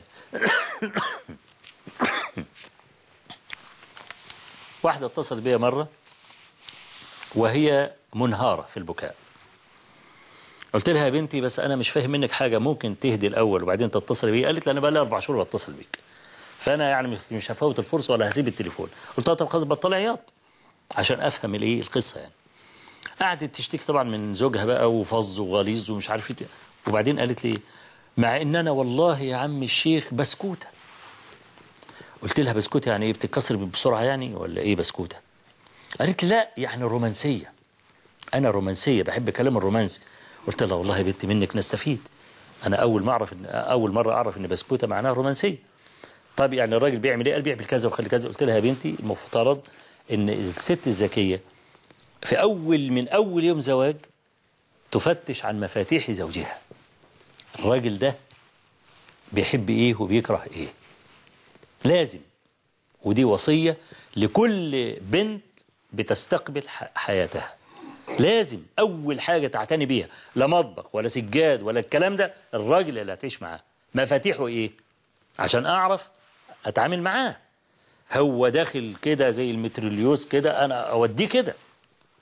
واحدة اتصل بي مرة وهي منهارة في البكاء قلت لها يا بنتي بس أنا مش فاهم منك حاجة ممكن تهدي الأول وبعدين تتصل بي قالت لي أنا بقى لي أربع شهور بتصل بيك فأنا يعني مش- مش هفوت الفرصة ولا هسيب التليفون قلت لها طب خلاص بطلي عياط عشان أفهم الإيه القصة يعني قعدت تشتكي طبعا من زوجها بقى وفظ وغليظ ومش عارف ايه وبعدين قالت لي مع ان انا والله يا عم الشيخ بسكوته قلت لها بسكوته يعني ايه بتتكسر بسرعه يعني ولا ايه بسكوته قالت لي لا يعني رومانسيه انا رومانسيه بحب كلام الرومانسي قلت لها والله يا بنتي منك نستفيد انا اول ما اعرف إن اول مره اعرف ان بسكوته معناها رومانسيه طب يعني الراجل بيعمل ايه قال بيعمل كذا وخلي كذا قلت لها يا بنتي المفترض ان الست الذكيه في أول من أول يوم زواج تفتش عن مفاتيح زوجها الراجل ده بيحب إيه وبيكره إيه لازم ودي وصية لكل بنت بتستقبل ح- حياتها لازم أول حاجة تعتني بيها لا مطبخ ولا سجاد ولا الكلام ده الراجل اللي هتعيش معاه مفاتيحه إيه عشان أعرف أتعامل معاه هو داخل كده زي المتروليوس كده أنا أوديه كده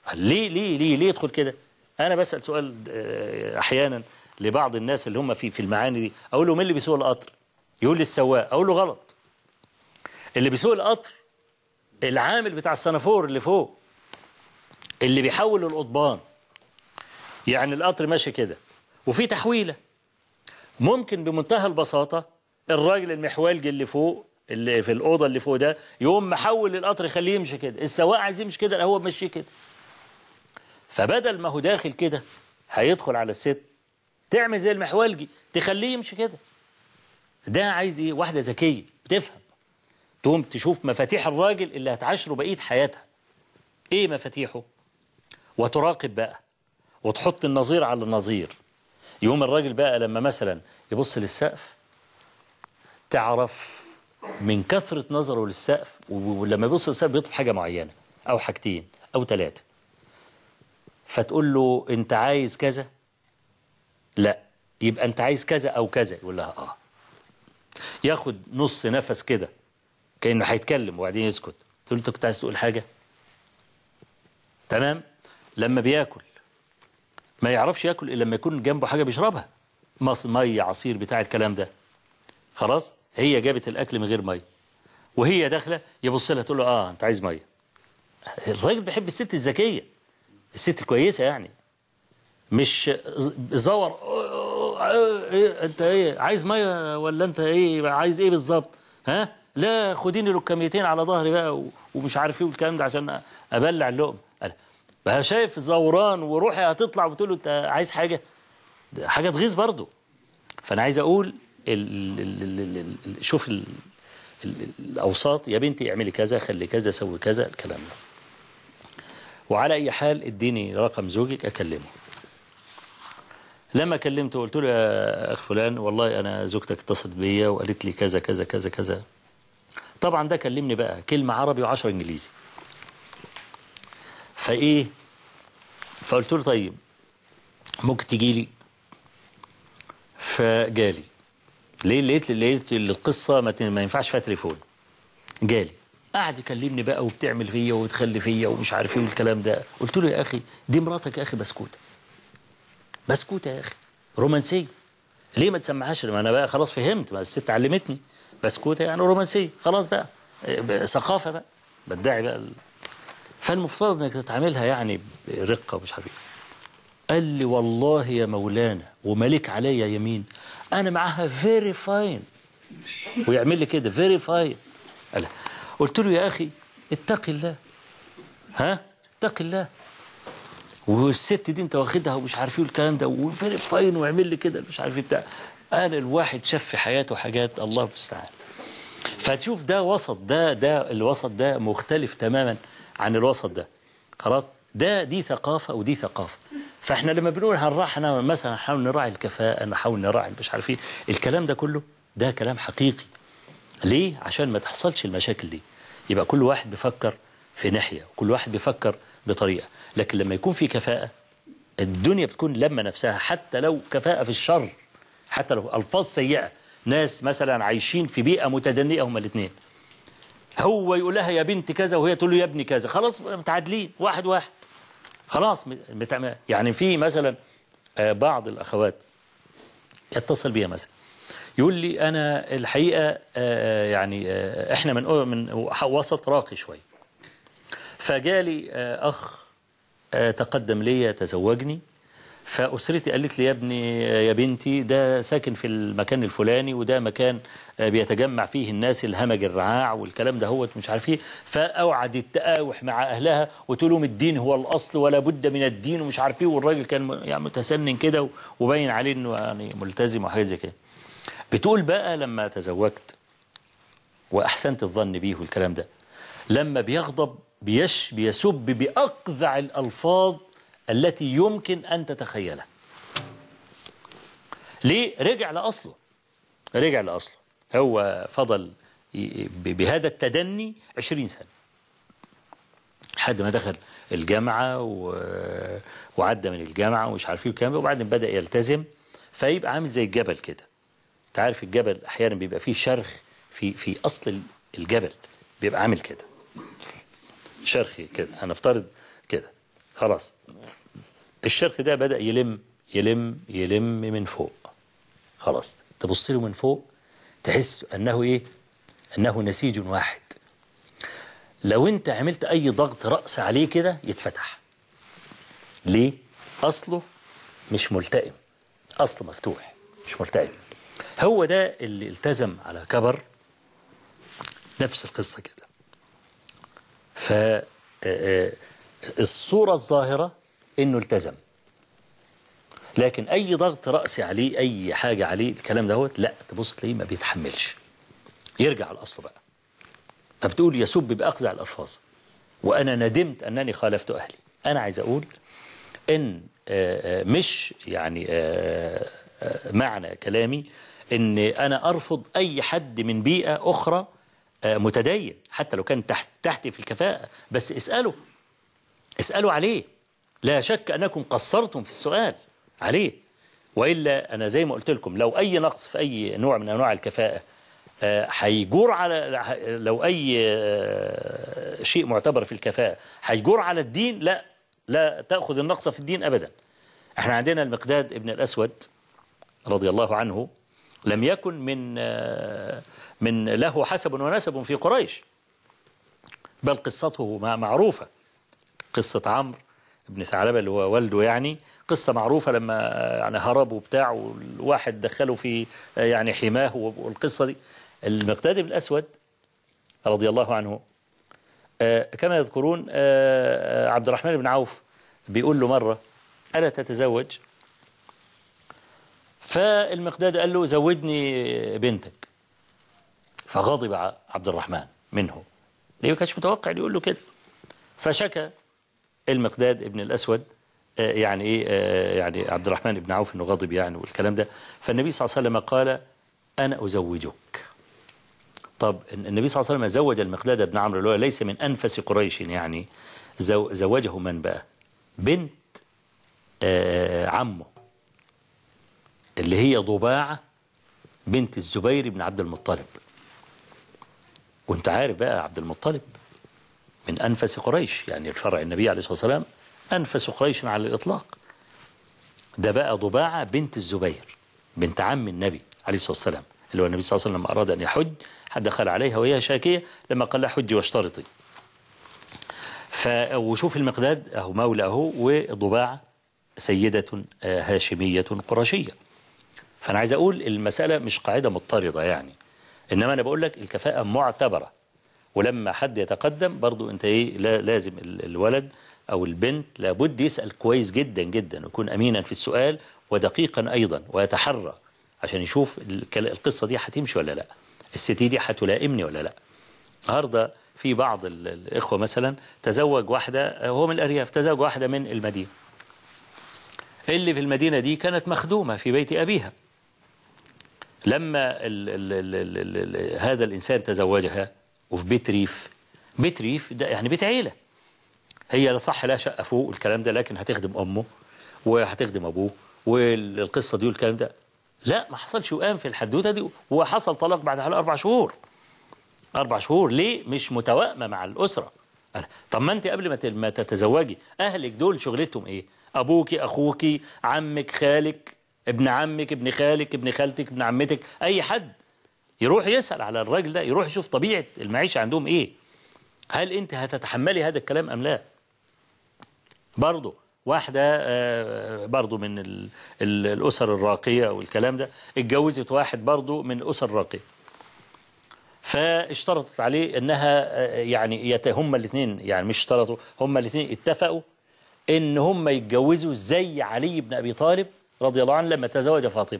ليه ليه ليه ليه يدخل كده انا بسال سؤال آه، احيانا لبعض الناس اللي هم في في المعاني دي اقول له مين اللي بيسوق القطر يقول لي السواق اقول له غلط اللي بيسوق القطر العامل بتاع السنافور اللي فوق اللي بيحول القضبان يعني القطر ماشي كده وفي تحويله ممكن بمنتهى البساطه الراجل المحوالجي اللي فوق اللي في الاوضه اللي فوق ده يقوم محول القطر يخليه يمشي كده السواق عايز يمشي كده هو ماشي كده فبدل ما هو داخل كده هيدخل على الست تعمل زي المحوالجي تخليه يمشي كده ده عايز ايه واحده ذكيه بتفهم تقوم تشوف مفاتيح الراجل اللي هتعاشره بقيه حياتها ايه مفاتيحه وتراقب بقى وتحط النظير على النظير يقوم الراجل بقى لما مثلا يبص للسقف تعرف من كثرة نظره للسقف ولما يبص للسقف بيطلب حاجة معينة أو حاجتين أو ثلاثة فتقول له أنت عايز كذا لا يبقى أنت عايز كذا أو كذا يقول لها آه ياخد نص نفس كده كأنه هيتكلم وبعدين يسكت تقول له أنت كنت عايز تقول حاجة تمام لما بياكل ما يعرفش ياكل الا لما يكون جنبه حاجه بيشربها مص ميه عصير بتاع الكلام ده خلاص هي جابت الاكل من غير ميه وهي داخله يبص لها تقول له اه انت عايز ميه الراجل بيحب الست الذكيه الست الكويسه يعني مش زور إيه انت ايه عايز ميه ولا انت ايه عايز ايه بالظبط ها لا خديني لكميتين على ظهري بقى ومش عارف ايه والكلام ده عشان ابلع اللقمه بقى شايف زوران وروحي هتطلع وتقول له انت عايز حاجه حاجه تغيظ برضه فانا عايز اقول ال ال ال ال شوف ال ال الاوساط يا بنتي اعملي كذا خلي كذا سوي كذا الكلام ده وعلى اي حال اديني رقم زوجك اكلمه لما كلمته قلت له يا اخ فلان والله انا زوجتك اتصلت بيا وقالت لي كذا كذا كذا كذا طبعا ده كلمني بقى كلمه عربي وعشرة انجليزي فايه فقلت له طيب ممكن تجي لي فجالي ليه لقيت لقيت القصه ما, ما ينفعش فيها تليفون جالي قعد يكلمني بقى وبتعمل فيا وتخلي فيا ومش عارف ايه والكلام ده قلت له يا اخي دي مراتك يا اخي بسكوته بسكوته يا اخي رومانسيه ليه ما تسمعهاش ما انا بقى خلاص فهمت ما الست علمتني بسكوته يعني رومانسيه خلاص بقى ثقافه بقى بدعي بقى فالمفترض انك تتعاملها يعني برقه ومش عارف قال لي والله يا مولانا وملك عليا يمين انا معاها فيري فاين ويعمل لي كده فيري فاين قلت له يا اخي اتقي الله ها اتقي الله والست دي انت واخدها ومش عارف ايه الكلام ده وفيري فاين ويعمل لي كده مش عارف ايه بتاع انا الواحد شاف في حياته حاجات الله المستعان فتشوف ده وسط ده ده الوسط ده مختلف تماما عن الوسط ده خلاص ده دي ثقافة ودي ثقافة فاحنا لما بنقول هنراح مثلا نحاول نراعي الكفاءة نحاول نراعي مش عارف ايه الكلام ده كله ده كلام حقيقي ليه عشان ما تحصلش المشاكل دي يبقى كل واحد بيفكر في ناحية وكل واحد بيفكر بطريقة لكن لما يكون في كفاءة الدنيا بتكون لما نفسها حتى لو كفاءة في الشر حتى لو ألفاظ سيئة ناس مثلا عايشين في بيئة متدنية هما الاثنين هو يقول لها يا بنت كذا وهي تقول له يا ابني كذا خلاص متعادلين واحد واحد خلاص يعني في مثلا بعض الأخوات يتصل بيها مثلا يقول لي أنا الحقيقة يعني إحنا من من وسط راقي شوي فجالي أخ تقدم لي تزوجني فأسرتي قالت لي يا ابني يا بنتي ده ساكن في المكان الفلاني وده مكان بيتجمع فيه الناس الهمج الرعاع والكلام ده هو مش عارف ايه فأوعدت تقاوح مع أهلها وتقول لهم الدين هو الأصل ولا بد من الدين ومش عارف ايه والراجل كان يعني متسنن كده وباين عليه انه يعني ملتزم وحاجات زي كده بتقول بقى لما تزوجت وأحسنت الظن بيه والكلام ده لما بيغضب بيش بيسب بأقذع الألفاظ التي يمكن أن تتخيلها ليه؟ رجع لأصله رجع لأصله هو فضل بهذا التدني عشرين سنة لحد ما دخل الجامعة و... وعدى من الجامعة ومش عارف ايه والكلام وبعدين بدأ يلتزم فيبقى عامل زي الجبل كده انت عارف الجبل احيانا بيبقى فيه شرخ في في اصل الجبل بيبقى عامل كده شرخ كده هنفترض كده خلاص الشرخ ده بدأ يلم يلم يلم من فوق خلاص تبص له من فوق تحس أنه إيه أنه نسيج واحد لو أنت عملت أي ضغط رأس عليه كده يتفتح ليه؟ أصله مش ملتئم أصله مفتوح مش ملتئم هو ده اللي التزم على كبر نفس القصة كده فالصورة الظاهرة إنه التزم لكن أي ضغط رأسي عليه أي حاجة عليه الكلام دهوت لا تبص تلاقيه ما بيتحملش يرجع الأصل بقى فبتقول يسب بأقزع الألفاظ وأنا ندمت أنني خالفت أهلي أنا عايز أقول إن مش يعني معنى كلامي إن أنا أرفض أي حد من بيئة أخرى متدين حتى لو كان تحت تحتي في الكفاءة بس اسألوا اسألوا عليه لا شك أنكم قصرتم في السؤال عليه وإلا أنا زي ما قلت لكم لو أي نقص في أي نوع من أنواع الكفاءة هيجور على لو أي شيء معتبر في الكفاءة هيجور على الدين لا لا تأخذ النقص في الدين أبدا احنا عندنا المقداد ابن الأسود رضي الله عنه لم يكن من من له حسب ونسب في قريش بل قصته معروفة قصة عمرو ابن ثعلبة اللي هو والده يعني قصة معروفة لما يعني هرب وبتاع والواحد دخله في يعني حماه والقصة دي المقداد بن الأسود رضي الله عنه كما يذكرون عبد الرحمن بن عوف بيقول له مرة ألا تتزوج فالمقداد قال له زودني بنتك فغضب عبد الرحمن منه ليه ما كانش متوقع يقول له كده فشكى المقداد ابن الأسود يعني ايه يعني عبد الرحمن بن عوف انه غضب يعني والكلام ده فالنبي صلى الله عليه وسلم قال انا ازوجك طب النبي صلى الله عليه وسلم زوج المقداد بن عمرو اللي هو ليس من انفس قريش يعني زوجه من بقى بنت عمه اللي هي ضباعه بنت الزبير بن عبد المطلب وانت عارف بقى عبد المطلب من أنفس قريش يعني الفرع النبي عليه الصلاة والسلام أنفس قريش على الإطلاق ده بقى ضباعة بنت الزبير بنت عم النبي عليه الصلاة والسلام اللي هو النبي صلى الله عليه وسلم لما أراد أن يحج دخل عليها وهي شاكية لما قال لها حجي واشترطي ف وشوف المقداد أهو مولى أهو وضباعة سيدة هاشمية قرشية فأنا عايز أقول المسألة مش قاعدة مضطردة يعني إنما أنا بقول لك الكفاءة معتبرة ولما حد يتقدم برضو انت ايه لا لازم الولد او البنت لابد يسأل كويس جدا جدا ويكون امينا في السؤال ودقيقا ايضا ويتحرى عشان يشوف القصة دي هتمشي ولا لا الستي دي هتلائمني ولا لا النهارده في بعض الاخوة مثلا تزوج واحدة هو من الارياف تزوج واحدة من المدينة اللي في المدينة دي كانت مخدومة في بيت ابيها لما ال ال ال ال ال هذا الانسان تزوجها وفي بيت ريف بيت ريف ده يعني بيت عيلة هي لا صح لا شقة فوق الكلام ده لكن هتخدم أمه وهتخدم أبوه والقصة دي والكلام ده لا ما حصلش وقام في الحدوتة دي وحصل طلاق بعد حوالي أربع شهور أربع شهور ليه مش متوائمة مع الأسرة طب ما أنت قبل ما تتزوجي أهلك دول شغلتهم إيه أبوك أخوك عمك خالك ابن عمك ابن خالك ابن خالتك ابن عمتك أي حد يروح يسأل على الراجل ده يروح يشوف طبيعة المعيشة عندهم ايه هل انت هتتحملي هذا الكلام ام لا برضه واحدة برضه من ال ال الأسر الراقية والكلام ده اتجوزت واحد برضه من الأسر الراقية فاشترطت عليه انها يعني هم الاثنين يعني مش اشترطوا هم الاثنين اتفقوا ان هم يتجوزوا زي علي بن ابي طالب رضي الله عنه لما تزوج فاطمه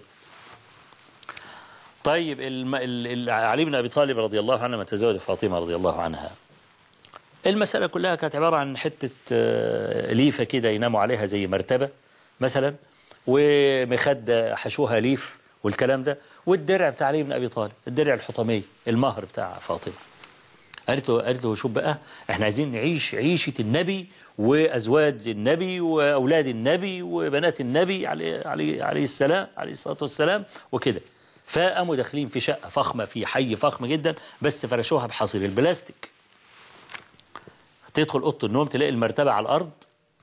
طيب الم... ال... علي بن أبي طالب رضي الله عنه لما تزوج فاطمة رضي الله عنها المسألة كلها كانت عبارة عن حتة ليفة كده يناموا عليها زي مرتبة مثلا ومخدة حشوها ليف والكلام ده والدرع بتاع علي بن أبي طالب الدرع الحطمي المهر بتاع فاطمة قالت له قالت له شوف بقى احنا عايزين نعيش عيشة النبي وأزواج النبي وأولاد النبي وبنات النبي عليه عليه عليه السلام عليه الصلاة والسلام وكده فقاموا داخلين في شقة فخمة في حي فخم جدا بس فرشوها بحصير البلاستيك تدخل أوضة النوم تلاقي المرتبة على الأرض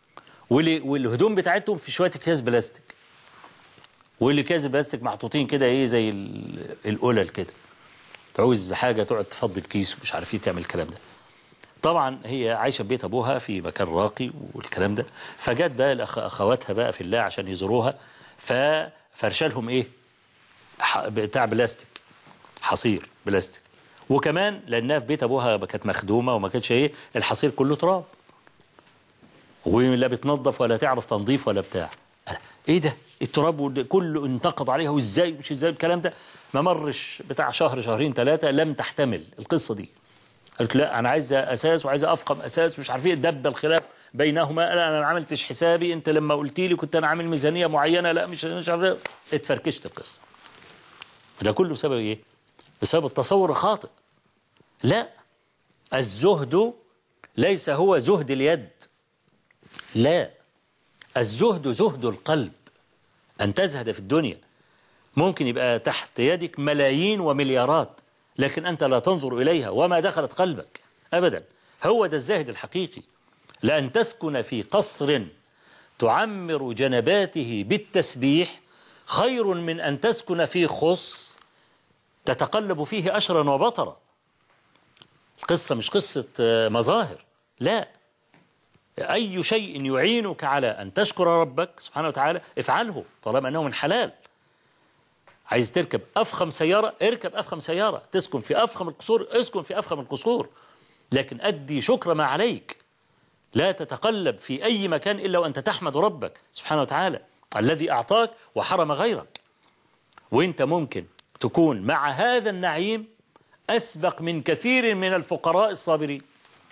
واللي والهدوم بتاعتهم في شويه اكياس بلاستيك واللي كاس بلاستيك محطوطين كده ايه زي ال- القلل كده تعوز حاجه تقعد تفضي الكيس ومش عارف ايه تعمل الكلام ده طبعا هي عايشه في بيت ابوها في مكان راقي والكلام ده فجت بقى الأخ- اخواتها بقى في الله عشان يزوروها ففرشا لهم ايه ح- بتاع بلاستيك حصير بلاستيك وكمان لانها في بيت ابوها كانت مخدومه وما كانتش ايه الحصير كله تراب ولا بتنظف ولا تعرف تنظيف ولا بتاع أنا ايه ده التراب وده كله انتقد عليها وازاي مش ازاي الكلام ده ما مرش بتاع شهر شهرين ثلاثه لم تحتمل القصه دي قالت لا انا عايزه اساس وعايزه افخم اساس ومش عارف ايه دب الخلاف بينهما لا انا ما عملتش حسابي انت لما قلت لي كنت انا عامل ميزانيه معينه لا مش مش عارف إيه. اتفركشت القصه ده كله بسبب ايه بسبب التصور الخاطئ لا الزهد ليس هو زهد اليد لا الزهد زهد القلب أن تزهد في الدنيا ممكن يبقى تحت يدك ملايين ومليارات لكن أنت لا تنظر إليها وما دخلت قلبك أبدا هو ده الزاهد الحقيقي لأن تسكن في قصر تعمر جنباته بالتسبيح خير من أن تسكن في خص تتقلب فيه أشرا وبطرا القصة مش قصة آه، مظاهر لا أي شيء يعينك على أن تشكر ربك سبحانه وتعالى افعله طالما أنه من حلال عايز تركب أفخم سيارة اركب أفخم سيارة تسكن في أفخم القصور اسكن في أفخم القصور لكن أدي شكر ما عليك لا تتقلب في أي مكان إلا وأنت تحمد ربك سبحانه وتعالى الذي أعطاك وحرم غيرك وانت ممكن تكون مع هذا النعيم أسبق من كثير من الفقراء الصابرين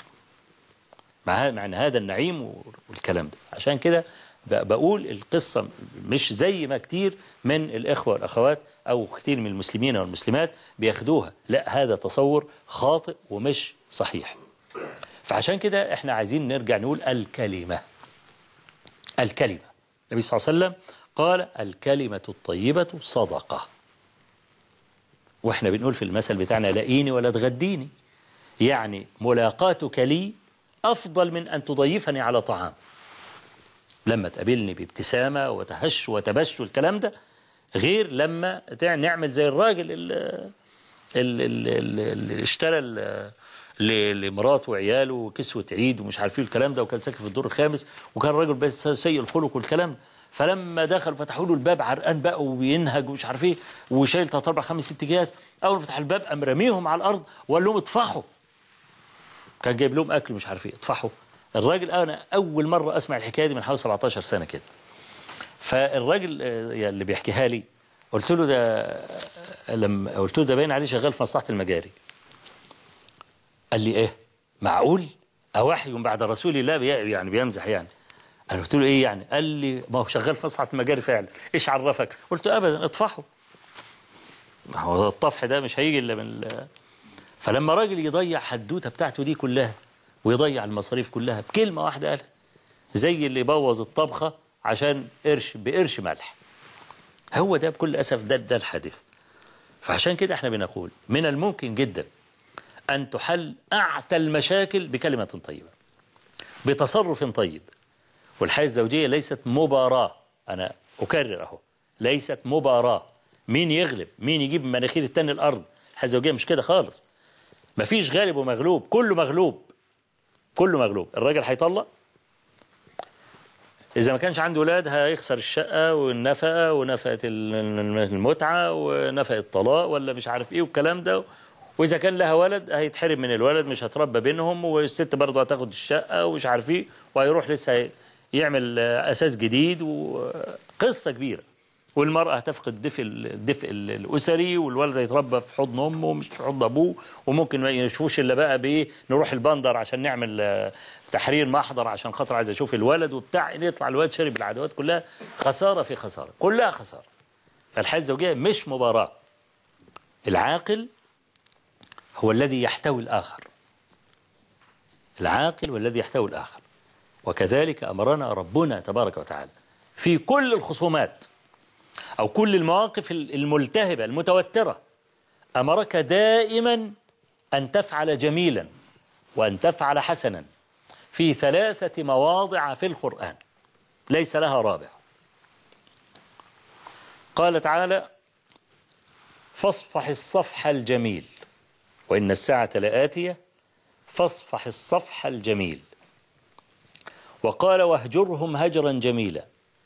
مع مع هذا النعيم والكلام ده عشان كده ب- بقول القصة مش زي ما كتير من الإخوة والأخوات أو كتير من المسلمين والمسلمات بياخدوها لا هذا تصور خاطئ ومش صحيح فعشان كده احنا عايزين نرجع نقول الكلمة الكلمة النبي صلى الله عليه وسلم قال الكلمة الطيبة صدقة واحنا بنقول في المثل بتاعنا لاقيني ولا تغديني يعني ملاقاتك لي أفضل من أن تضيفني على طعام لما تقابلني بابتسامة وتهش وتبش والكلام ده غير لما تع- نعمل زي الراجل اللي, اللي, اللي اشترى ال- ل- لمراته وعياله كسوة عيد ومش عارفين الكلام ده وكان ساكن في الدور الخامس وكان راجل بس سيء الخلق والكلام ده فلما دخل فتحوا له الباب عرقان بقى وبينهج ومش عارف ايه وشايل ثلاث اربع خمس ست اكياس اول ما فتح الباب قام راميهم على الارض وقال لهم اطفحوا كان جايب لهم اكل مش عارف ايه اطفحوا الراجل انا اول مره اسمع الحكايه دي من حوالي 17 سنه كده فالراجل آه، يعني اللي بيحكيها لي قلت له ده لما قلت له ده باين عليه شغال في مصلحه المجاري قال لي ايه معقول اوحي بعد رسول الله بي يعني بيمزح يعني انا قلت له ايه يعني قال لي ما هو شغال في مصلحه المجاري فعلا ايش عرفك قلت له ابدا اطفحوا ما هو الطفح ده مش هيجي الا من ال- فلما راجل يضيع حدوته بتاعته دي كلها ويضيع المصاريف كلها بكلمه واحده قالها زي اللي بوظ الطبخه عشان قرش بقرش ملح هو ده بكل اسف ده ده الحادث فعشان كده احنا بنقول من الممكن جدا أن تحل أعتى المشاكل بكلمة طيبة بتصرف طيب والحياة الزوجية ليست مباراة أنا أكرر أهو ليست مباراة مين يغلب مين يجيب من مناخير التاني الأرض الحياة الزوجية مش كده خالص مفيش غالب ومغلوب كله مغلوب كله مغلوب الراجل هيطلق إذا ما كانش عنده ولاد هيخسر الشقة والنفقة ونفقة المتعة ونفقة الطلاق ولا مش عارف إيه والكلام ده وإذا كان لها ولد هيتحرم من الولد مش هتربى بينهم والست برضه هتاخد الشقة ومش عارف إيه وهيروح لسه يعمل أساس جديد وقصة كبيرة والمرأة هتفقد الدفء الدفء الأسري والولد هيتربى في حضن أمه ومش في حضن أبوه وممكن ما يشوفش إلا بقى بإيه نروح البندر عشان نعمل تحرير محضر عشان خاطر عايز أشوف الولد وبتاع يطلع الولد شارب العدوات كلها خسارة في خسارة كلها خسارة فالحياة الزوجية مش مباراة العاقل هو الذي يحتوي الآخر العاقل والذي يحتوي الآخر وكذلك أمرنا ربنا تبارك وتعالى في كل الخصومات أو كل المواقف الملتهبة المتوترة أمرك دائما أن تفعل جميلا وأن تفعل حسنا في ثلاثة مواضع في القرآن ليس لها رابع قال تعالى فاصفح الصفح الجميل وإن الساعة لآتية فاصفح الصفح الجميل وقال واهجرهم هجرا جميلا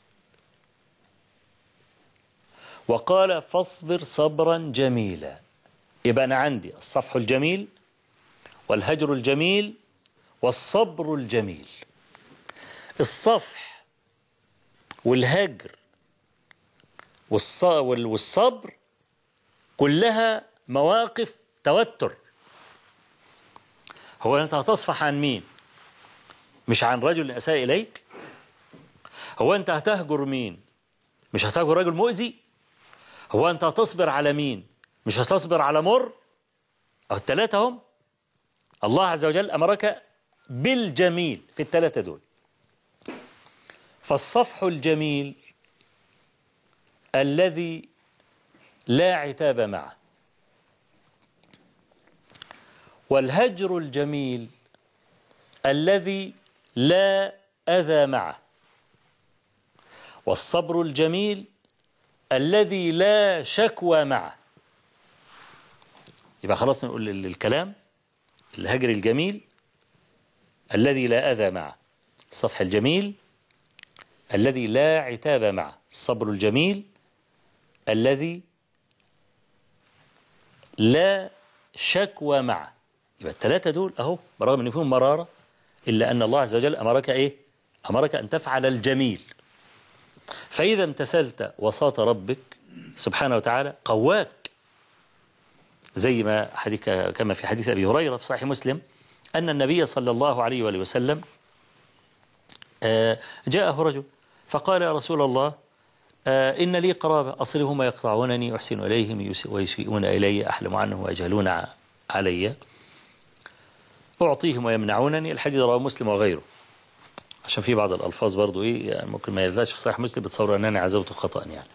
وقال فاصبر صبرا جميلا يبقى أنا عندي الصفح الجميل والهجر الجميل والصبر الجميل الصفح والهجر والصبر كلها مواقف توتر هو أنت هتصفح عن مين مش عن رجل أساء إليك هو أنت هتهجر مين مش هتهجر رجل مؤذي هو أنت هتصبر على مين مش هتصبر على مر أو الثلاثة هم الله عز وجل أمرك بالجميل في الثلاثة دول فالصفح الجميل الذي لا عتاب معه والهجر الجميل الذي لا أذى معه والصبر الجميل الذي لا شكوى معه يبقى خلاص نقول الكلام الهجر الجميل الذي لا أذى معه الصفح الجميل الذي لا عتاب معه الصبر الجميل الذي لا شكوى معه يبقى الثلاثة دول أهو برغم أن فيهم مرارة إلا أن الله عز وجل أمرك إيه أمرك أن تفعل الجميل فإذا امتثلت وساط ربك سبحانه وتعالى قواك زي ما حديث كما في حديث أبي هريرة في صحيح مسلم أن النبي صلى الله عليه وآله وسلم جاءه رجل فقال يا رسول الله إن لي قرابة أصلهم يقطعونني أحسن إليهم ويسيئون إلي أحلم عنهم ويجهلون علي أعطيهم ويمنعونني الحديث رواه مسلم وغيره عشان في بعض الألفاظ برضو إيه يعني ممكن ما يلزاش في صحيح مسلم بتصور أنني عزوت خطأ يعني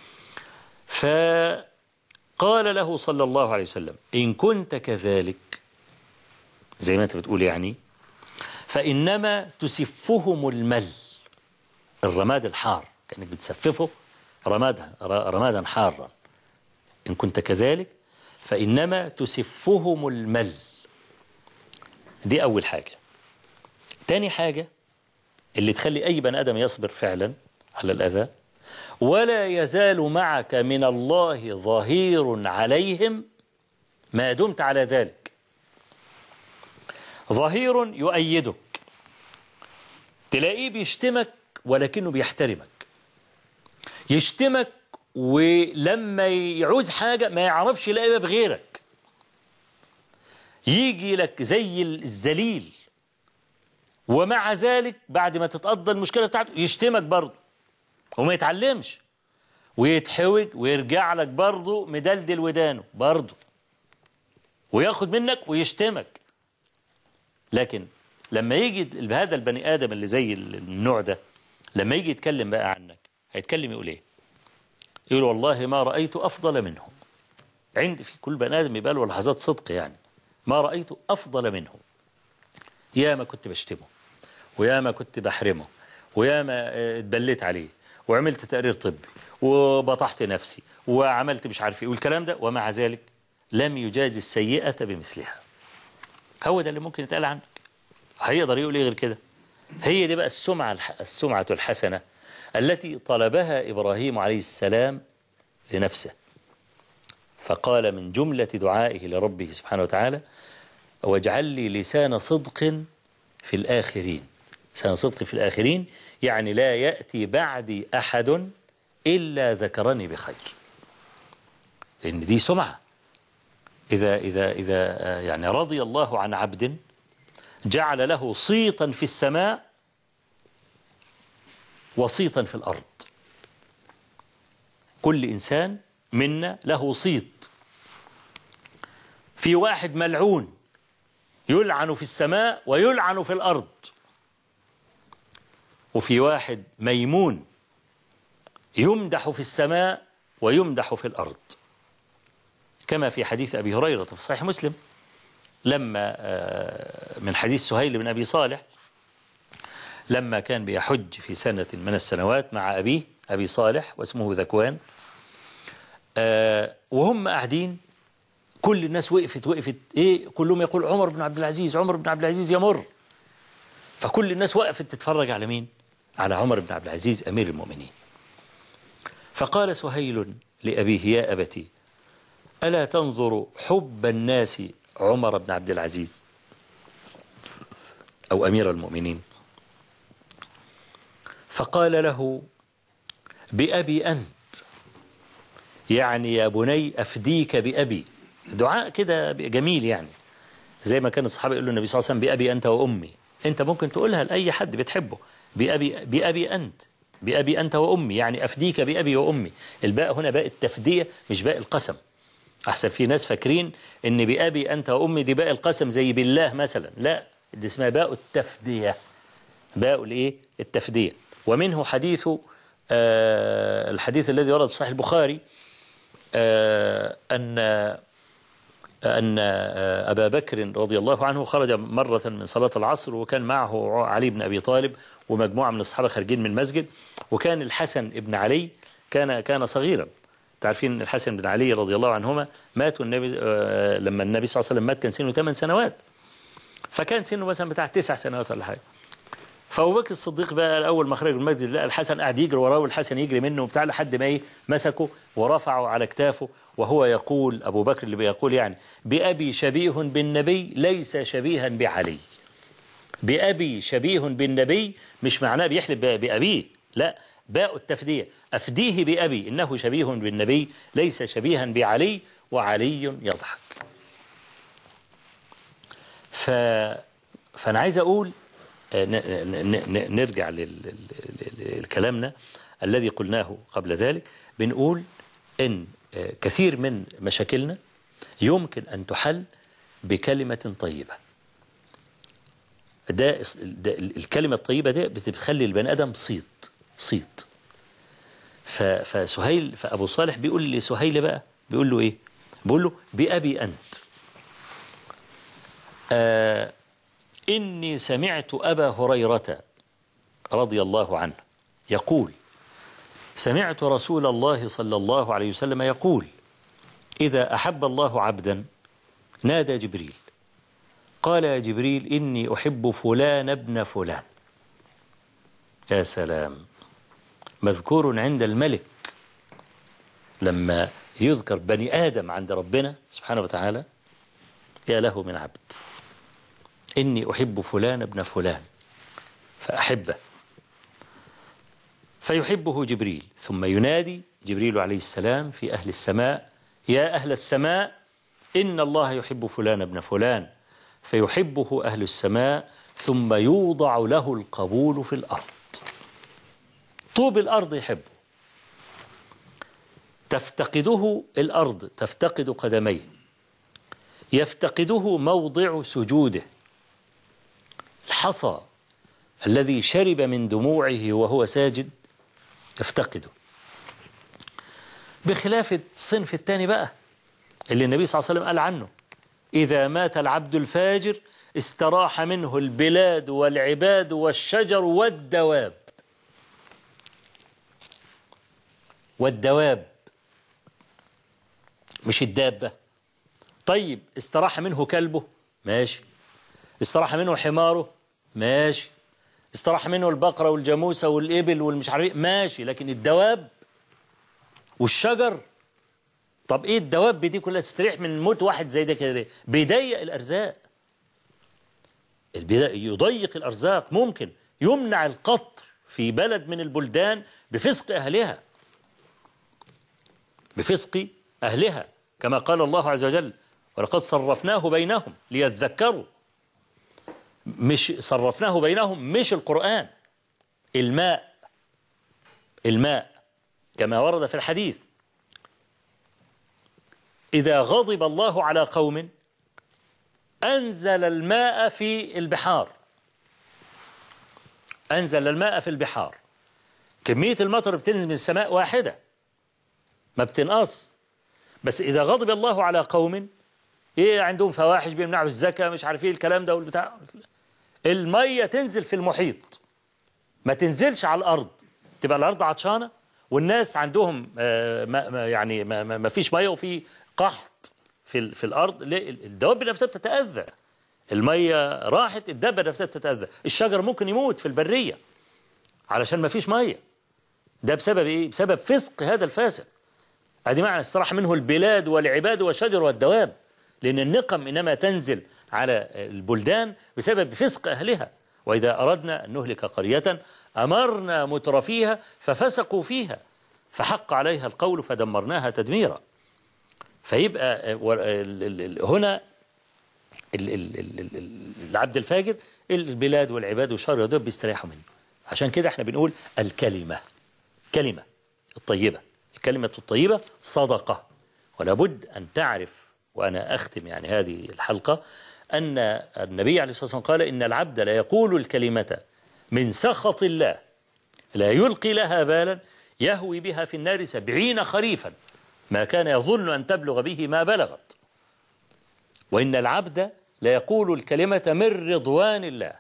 فقال له صلى الله عليه وسلم إن كنت كذلك زي ما أنت بتقول يعني فإنما تسفهم المل الرماد الحار كأنك بتسففه رمادا رمادا حارا إن كنت كذلك فإنما تسفهم المل دي أول حاجة تاني حاجة اللي تخلي أي بني آدم يصبر فعلا على الأذى ولا يزال معك من الله ظهير عليهم ما دمت على ذلك ظهير يؤيدك تلاقيه بيشتمك ولكنه بيحترمك يشتمك ولما يعوز حاجة ما يعرفش يلاقيها بغيرك يجي لك زي الذليل ومع ذلك بعد ما تتقضى المشكلة بتاعته يشتمك برضه وما يتعلمش ويتحوج ويرجع لك برضه مدلدل ودانه برضه وياخد منك ويشتمك لكن لما يجي هذا البني آدم اللي زي النوع ده لما يجي يتكلم بقى عنك هيتكلم يقول ايه يقول والله ما رأيت أفضل منه عندي في كل بني آدم يبقى له لحظات صدق يعني ما رأيت أفضل منه يا ما كنت بشتمه ويا ما كنت بحرمه ويا ما اتبليت عليه وعملت تقرير طبي وبطحت نفسي وعملت مش عارف ايه والكلام ده ومع ذلك لم يجازي السيئة بمثلها هو ده اللي ممكن يتقال عنك هيقدر يقول ايه غير كده هي دي بقى السمعة السمعة الحسنة التي طلبها إبراهيم عليه السلام لنفسه فقال من جملة دعائه لربه سبحانه وتعالى واجعل لي لسان صدق في الآخرين لسان صدق في الآخرين يعني لا يأتي بعدي أحد إلا ذكرني بخير لأن دي سمعة إذا, إذا, إذا يعني رضي الله عن عبد جعل له صيتا في السماء وصيتا في الأرض كل إنسان منا له صيت في واحد ملعون يلعن في السماء ويلعن في الأرض وفي واحد ميمون يمدح في السماء ويمدح في الأرض كما في حديث أبي هريرة في صحيح مسلم لما من حديث سهيل بن أبي صالح لما كان بيحج في سنة من السنوات مع أبيه أبي صالح واسمه ذكوان آه وهم قاعدين كل الناس وقفت وقفت ايه كلهم يقول عمر بن عبد العزيز عمر بن عبد العزيز يمر فكل الناس وقفت تتفرج على مين على عمر بن عبد العزيز أمير المؤمنين فقال سهيل لأبيه يا أبتي ألا تنظر حب الناس عمر بن عبد العزيز أو أمير المؤمنين فقال له بأبي أنت يعني يا بني أفديك بأبي دعاء كده جميل يعني زي ما كان الصحابة يقولوا النبي صلى الله عليه وسلم بأبي أنت وأمي أنت ممكن تقولها لأي حد بتحبه بأبي, بأبي أنت بأبي أنت وأمي يعني أفديك بأبي وأمي الباء هنا باء التفدية مش باء القسم أحسن في ناس فاكرين إن بأبي أنت وأمي دي باء القسم زي بالله مثلا لا دي اسمها باء التفدية باء الإيه التفدية ومنه حديث آه الحديث الذي ورد في صحيح البخاري آه أن أن أبا بكر رضي الله عنه خرج مرة من صلاة العصر وكان معه علي بن أبي طالب ومجموعة من الصحابة خارجين من المسجد وكان الحسن بن علي كان كان صغيرا تعرفين الحسن بن علي رضي الله عنهما مات النبي لما النبي صلى الله عليه وسلم مات كان سنه 8 سنوات فكان سنه مثلا بتاع 9 سنوات ولا حاجة فابو بكر الصديق بقى اول ما خرج من المسجد لقى الحسن قاعد يجري وراه والحسن يجري منه وبتاع لحد ما ايه مسكه ورفعه على كتافه وهو يقول ابو بكر اللي بيقول يعني بابي شبيه بالنبي ليس شبيها بعلي بابي شبيه بالنبي مش معناه بيحلف بابيه لا باء التفديه افديه بابي انه شبيه بالنبي ليس شبيها بعلي وعلي يضحك ف فانا عايز اقول نرجع لكلامنا الذي قلناه قبل ذلك بنقول ان كثير من مشاكلنا يمكن أن تحل بكلمة طيبة ده, ده الكلمة الطيبة دي بتخلي البني آدم صيت صيت فسهيل فأبو صالح بيقول لسهيل بقى بيقول له إيه بيقول له بأبي أنت آه إني سمعت أبا هريرة رضي الله عنه يقول سمعت رسول الله صلى الله عليه وسلم يقول إذا أحب الله عبدا نادى جبريل قال يا جبريل إني أحب فلان ابن فلان يا سلام مذكور عند الملك لما يذكر بني آدم عند ربنا سبحانه وتعالى يا له من عبد إني أحب فلان ابن فلان فأحبه فيحبه جبريل ثم ينادي جبريل عليه السلام في أهل السماء يا أهل السماء إن الله يحب فلان ابن فلان فيحبه أهل السماء ثم يوضع له القبول في الأرض طوب الأرض يحبه تفتقده الأرض تفتقد قدميه يفتقده موضع سجوده الحصى الذي شرب من دموعه وهو ساجد يفتقده بخلاف الصنف الثاني بقى اللي النبي صلى الله عليه وسلم قال عنه إذا مات العبد الفاجر استراح منه البلاد والعباد والشجر والدواب والدواب مش الدابة طيب استراح منه كلبه ماشي استراح منه حماره ماشي استراح منه البقرة والجاموسة والإبل والمش عارف ماشي لكن الدواب والشجر طب ايه الدواب دي كلها تستريح من موت واحد زي ده كده بيضيق الارزاق يضيق الارزاق ممكن يمنع القطر في بلد من البلدان بفسق اهلها بفسق اهلها كما قال الله عز وجل ولقد صرفناه بينهم ليذكروا مش صرفناه بينهم مش القرآن الماء الماء كما ورد في الحديث إذا غضب الله على قوم أنزل الماء في البحار أنزل الماء في البحار كمية المطر بتنزل من السماء واحدة ما بتنقص بس إذا غضب الله على قوم إيه عندهم فواحش بيمنعوا الزكاة مش عارف إيه الكلام ده والبتاع المية تنزل في المحيط ما تنزلش على الأرض تبقى الأرض عطشانة والناس عندهم ما يعني ما, ما فيش مية وفي قحط في في الأرض الدواب نفسها بتتأذى المية راحت الدابة نفسها بتتأذى الشجر ممكن يموت في البرية علشان ما فيش مية ده بسبب إيه؟ بسبب فسق هذا الفاسق ادي معنى استراح منه البلاد والعباد والشجر والدواب لأن النقم إنما تنزل على البلدان بسبب فسق أهلها وإذا أردنا أن نهلك قرية أمرنا مترفيها ففسقوا فيها فحق عليها القول فدمرناها تدميرا فيبقى هنا العبد الفاجر البلاد والعباد والشر والدواب بيستريحوا منه عشان كده احنا بنقول الكلمة كلمة الطيبة الكلمة الطيبة صدقة ولابد أن تعرف وأنا أختم يعني هذه الحلقة أن النبي عليه الصلاة والسلام قال إن العبد لا يقول الكلمة من سخط الله لا يلقي لها بالا يهوي بها في النار سبعين خريفا ما كان يظن أن تبلغ به ما بلغت وإن العبد لا يقول الكلمة من رضوان الله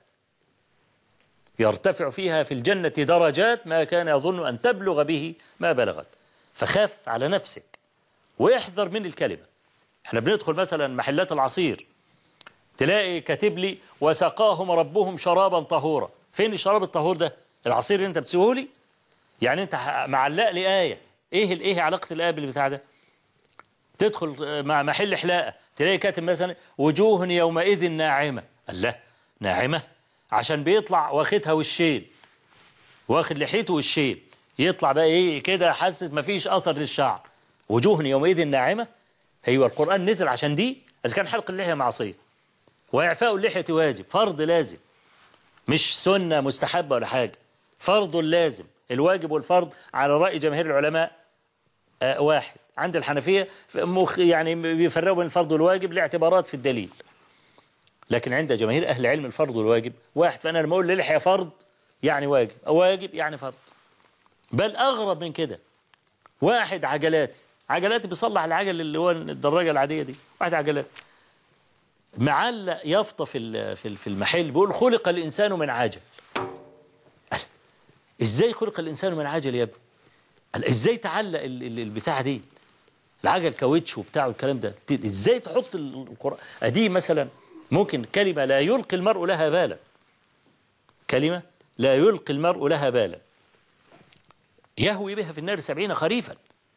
يرتفع فيها في الجنة درجات ما كان يظن أن تبلغ به ما بلغت فخاف على نفسك واحذر من الكلمة احنا بندخل مثلا محلات العصير تلاقي كاتب لي وسقاهم ربهم شرابا طهورا فين الشراب الطهور ده العصير اللي انت بتسويه لي يعني انت معلق لي آية ايه ايه علاقة الآية بالبتاع ده تدخل مع محل حلاقة تلاقي كاتب مثلا وجوه يومئذ ناعمة الله ناعمة عشان بيطلع واخدها وشين واخد لحيته والشين يطلع بقى ايه كده حاسس مفيش اثر للشعر وجوه يومئذ ناعمة ايوه القرآن نزل عشان دي اذا كان حلق اللحية معصية وإعفاء اللحية واجب فرض لازم مش سنة مستحبة ولا حاجة فرض لازم الواجب والفرض على رأي جماهير العلماء آه واحد عند الحنفية مخ يعني بيفرقوا بين الفرض والواجب لاعتبارات في الدليل لكن عند جماهير أهل علم الفرض والواجب واحد فأنا لما أقول للحية فرض يعني واجب أو واجب يعني فرض بل أغرب من كده واحد عجلاتي عجلاتي بيصلح العجل اللي هو الدراجة العادية دي واحد عجلات معلق يافطة في في المحل بيقول خلق الإنسان من عجل ازاي خلق الإنسان من عجل يا ابني ازاي تعلق البتاع دي العجل كاوتش وبتاع والكلام ده ازاي تحط القرآن ادي مثلا ممكن كلمة لا يلقي المرء لها بالا كلمة لا يلقي المرء لها بالا يهوي بها في النار سبعين خريفا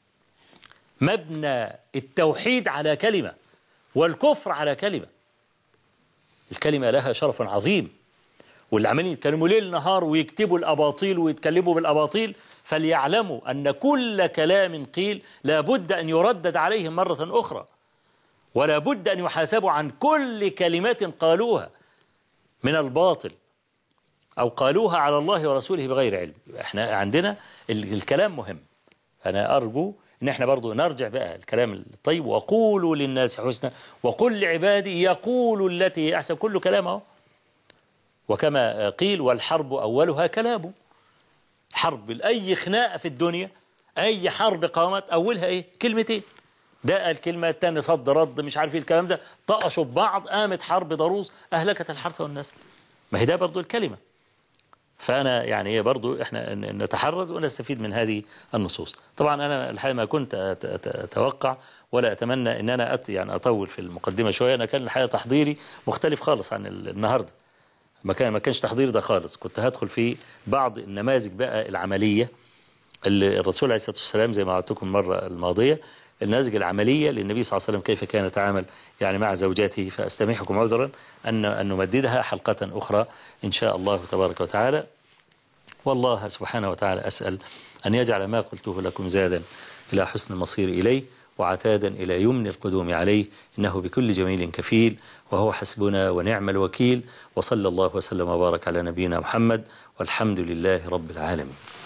مبنى التوحيد على كلمة والكفر على كلمة الكلمة لها شرف عظيم واللي عمالين يتكلموا ليل نهار ويكتبوا الأباطيل ويتكلموا بالأباطيل فليعلموا أن كل كلام قيل لابد أن يردد عليهم مرة أخرى ولا بد أن يحاسبوا عن كل كلمات قالوها من الباطل أو قالوها على الله ورسوله بغير علم احنا عندنا الكلام مهم أنا أرجو ان احنا برضو نرجع بقى الكلام الطيب وقولوا للناس حسنا وقل لعبادي يقولوا التي هي احسن كله كلام اهو وكما قيل والحرب اولها كلام حرب اي خناقه في الدنيا اي حرب قامت اولها ايه كلمتين ده الكلمه الثانيه صد رد مش عارف ايه الكلام ده طقشوا ببعض قامت حرب ضروس اهلكت الحرث والنسل ما هي ده برضو الكلمه فأنا يعني هي برضو إحنا نتحرز ونستفيد من هذه النصوص طبعا أنا الحقيقة ما كنت أتوقع ولا أتمنى أن أنا أت يعني أطول في المقدمة شوية أنا كان الحقيقة تحضيري مختلف خالص عن النهاردة ما كان ما كانش تحضير ده خالص كنت هدخل في بعض النماذج بقى العملية اللي الرسول عليه الصلاة والسلام زي ما وعدتكم المرة الماضية النماذج العملية للنبي صلى الله عليه وسلم كيف كان يتعامل يعني مع زوجاته فأستميحكم عذرا أن أن نمددها حلقة أخرى إن شاء الله تبارك وتعالى والله سبحانه وتعالى أسأل أن يجعل ما قلته لكم زادا إلى حسن المصير إليه وعتادا إلى يمن القدوم عليه إنه بكل جميل كفيل وهو حسبنا ونعم الوكيل وصلى الله وسلم وبارك على نبينا محمد والحمد لله رب العالمين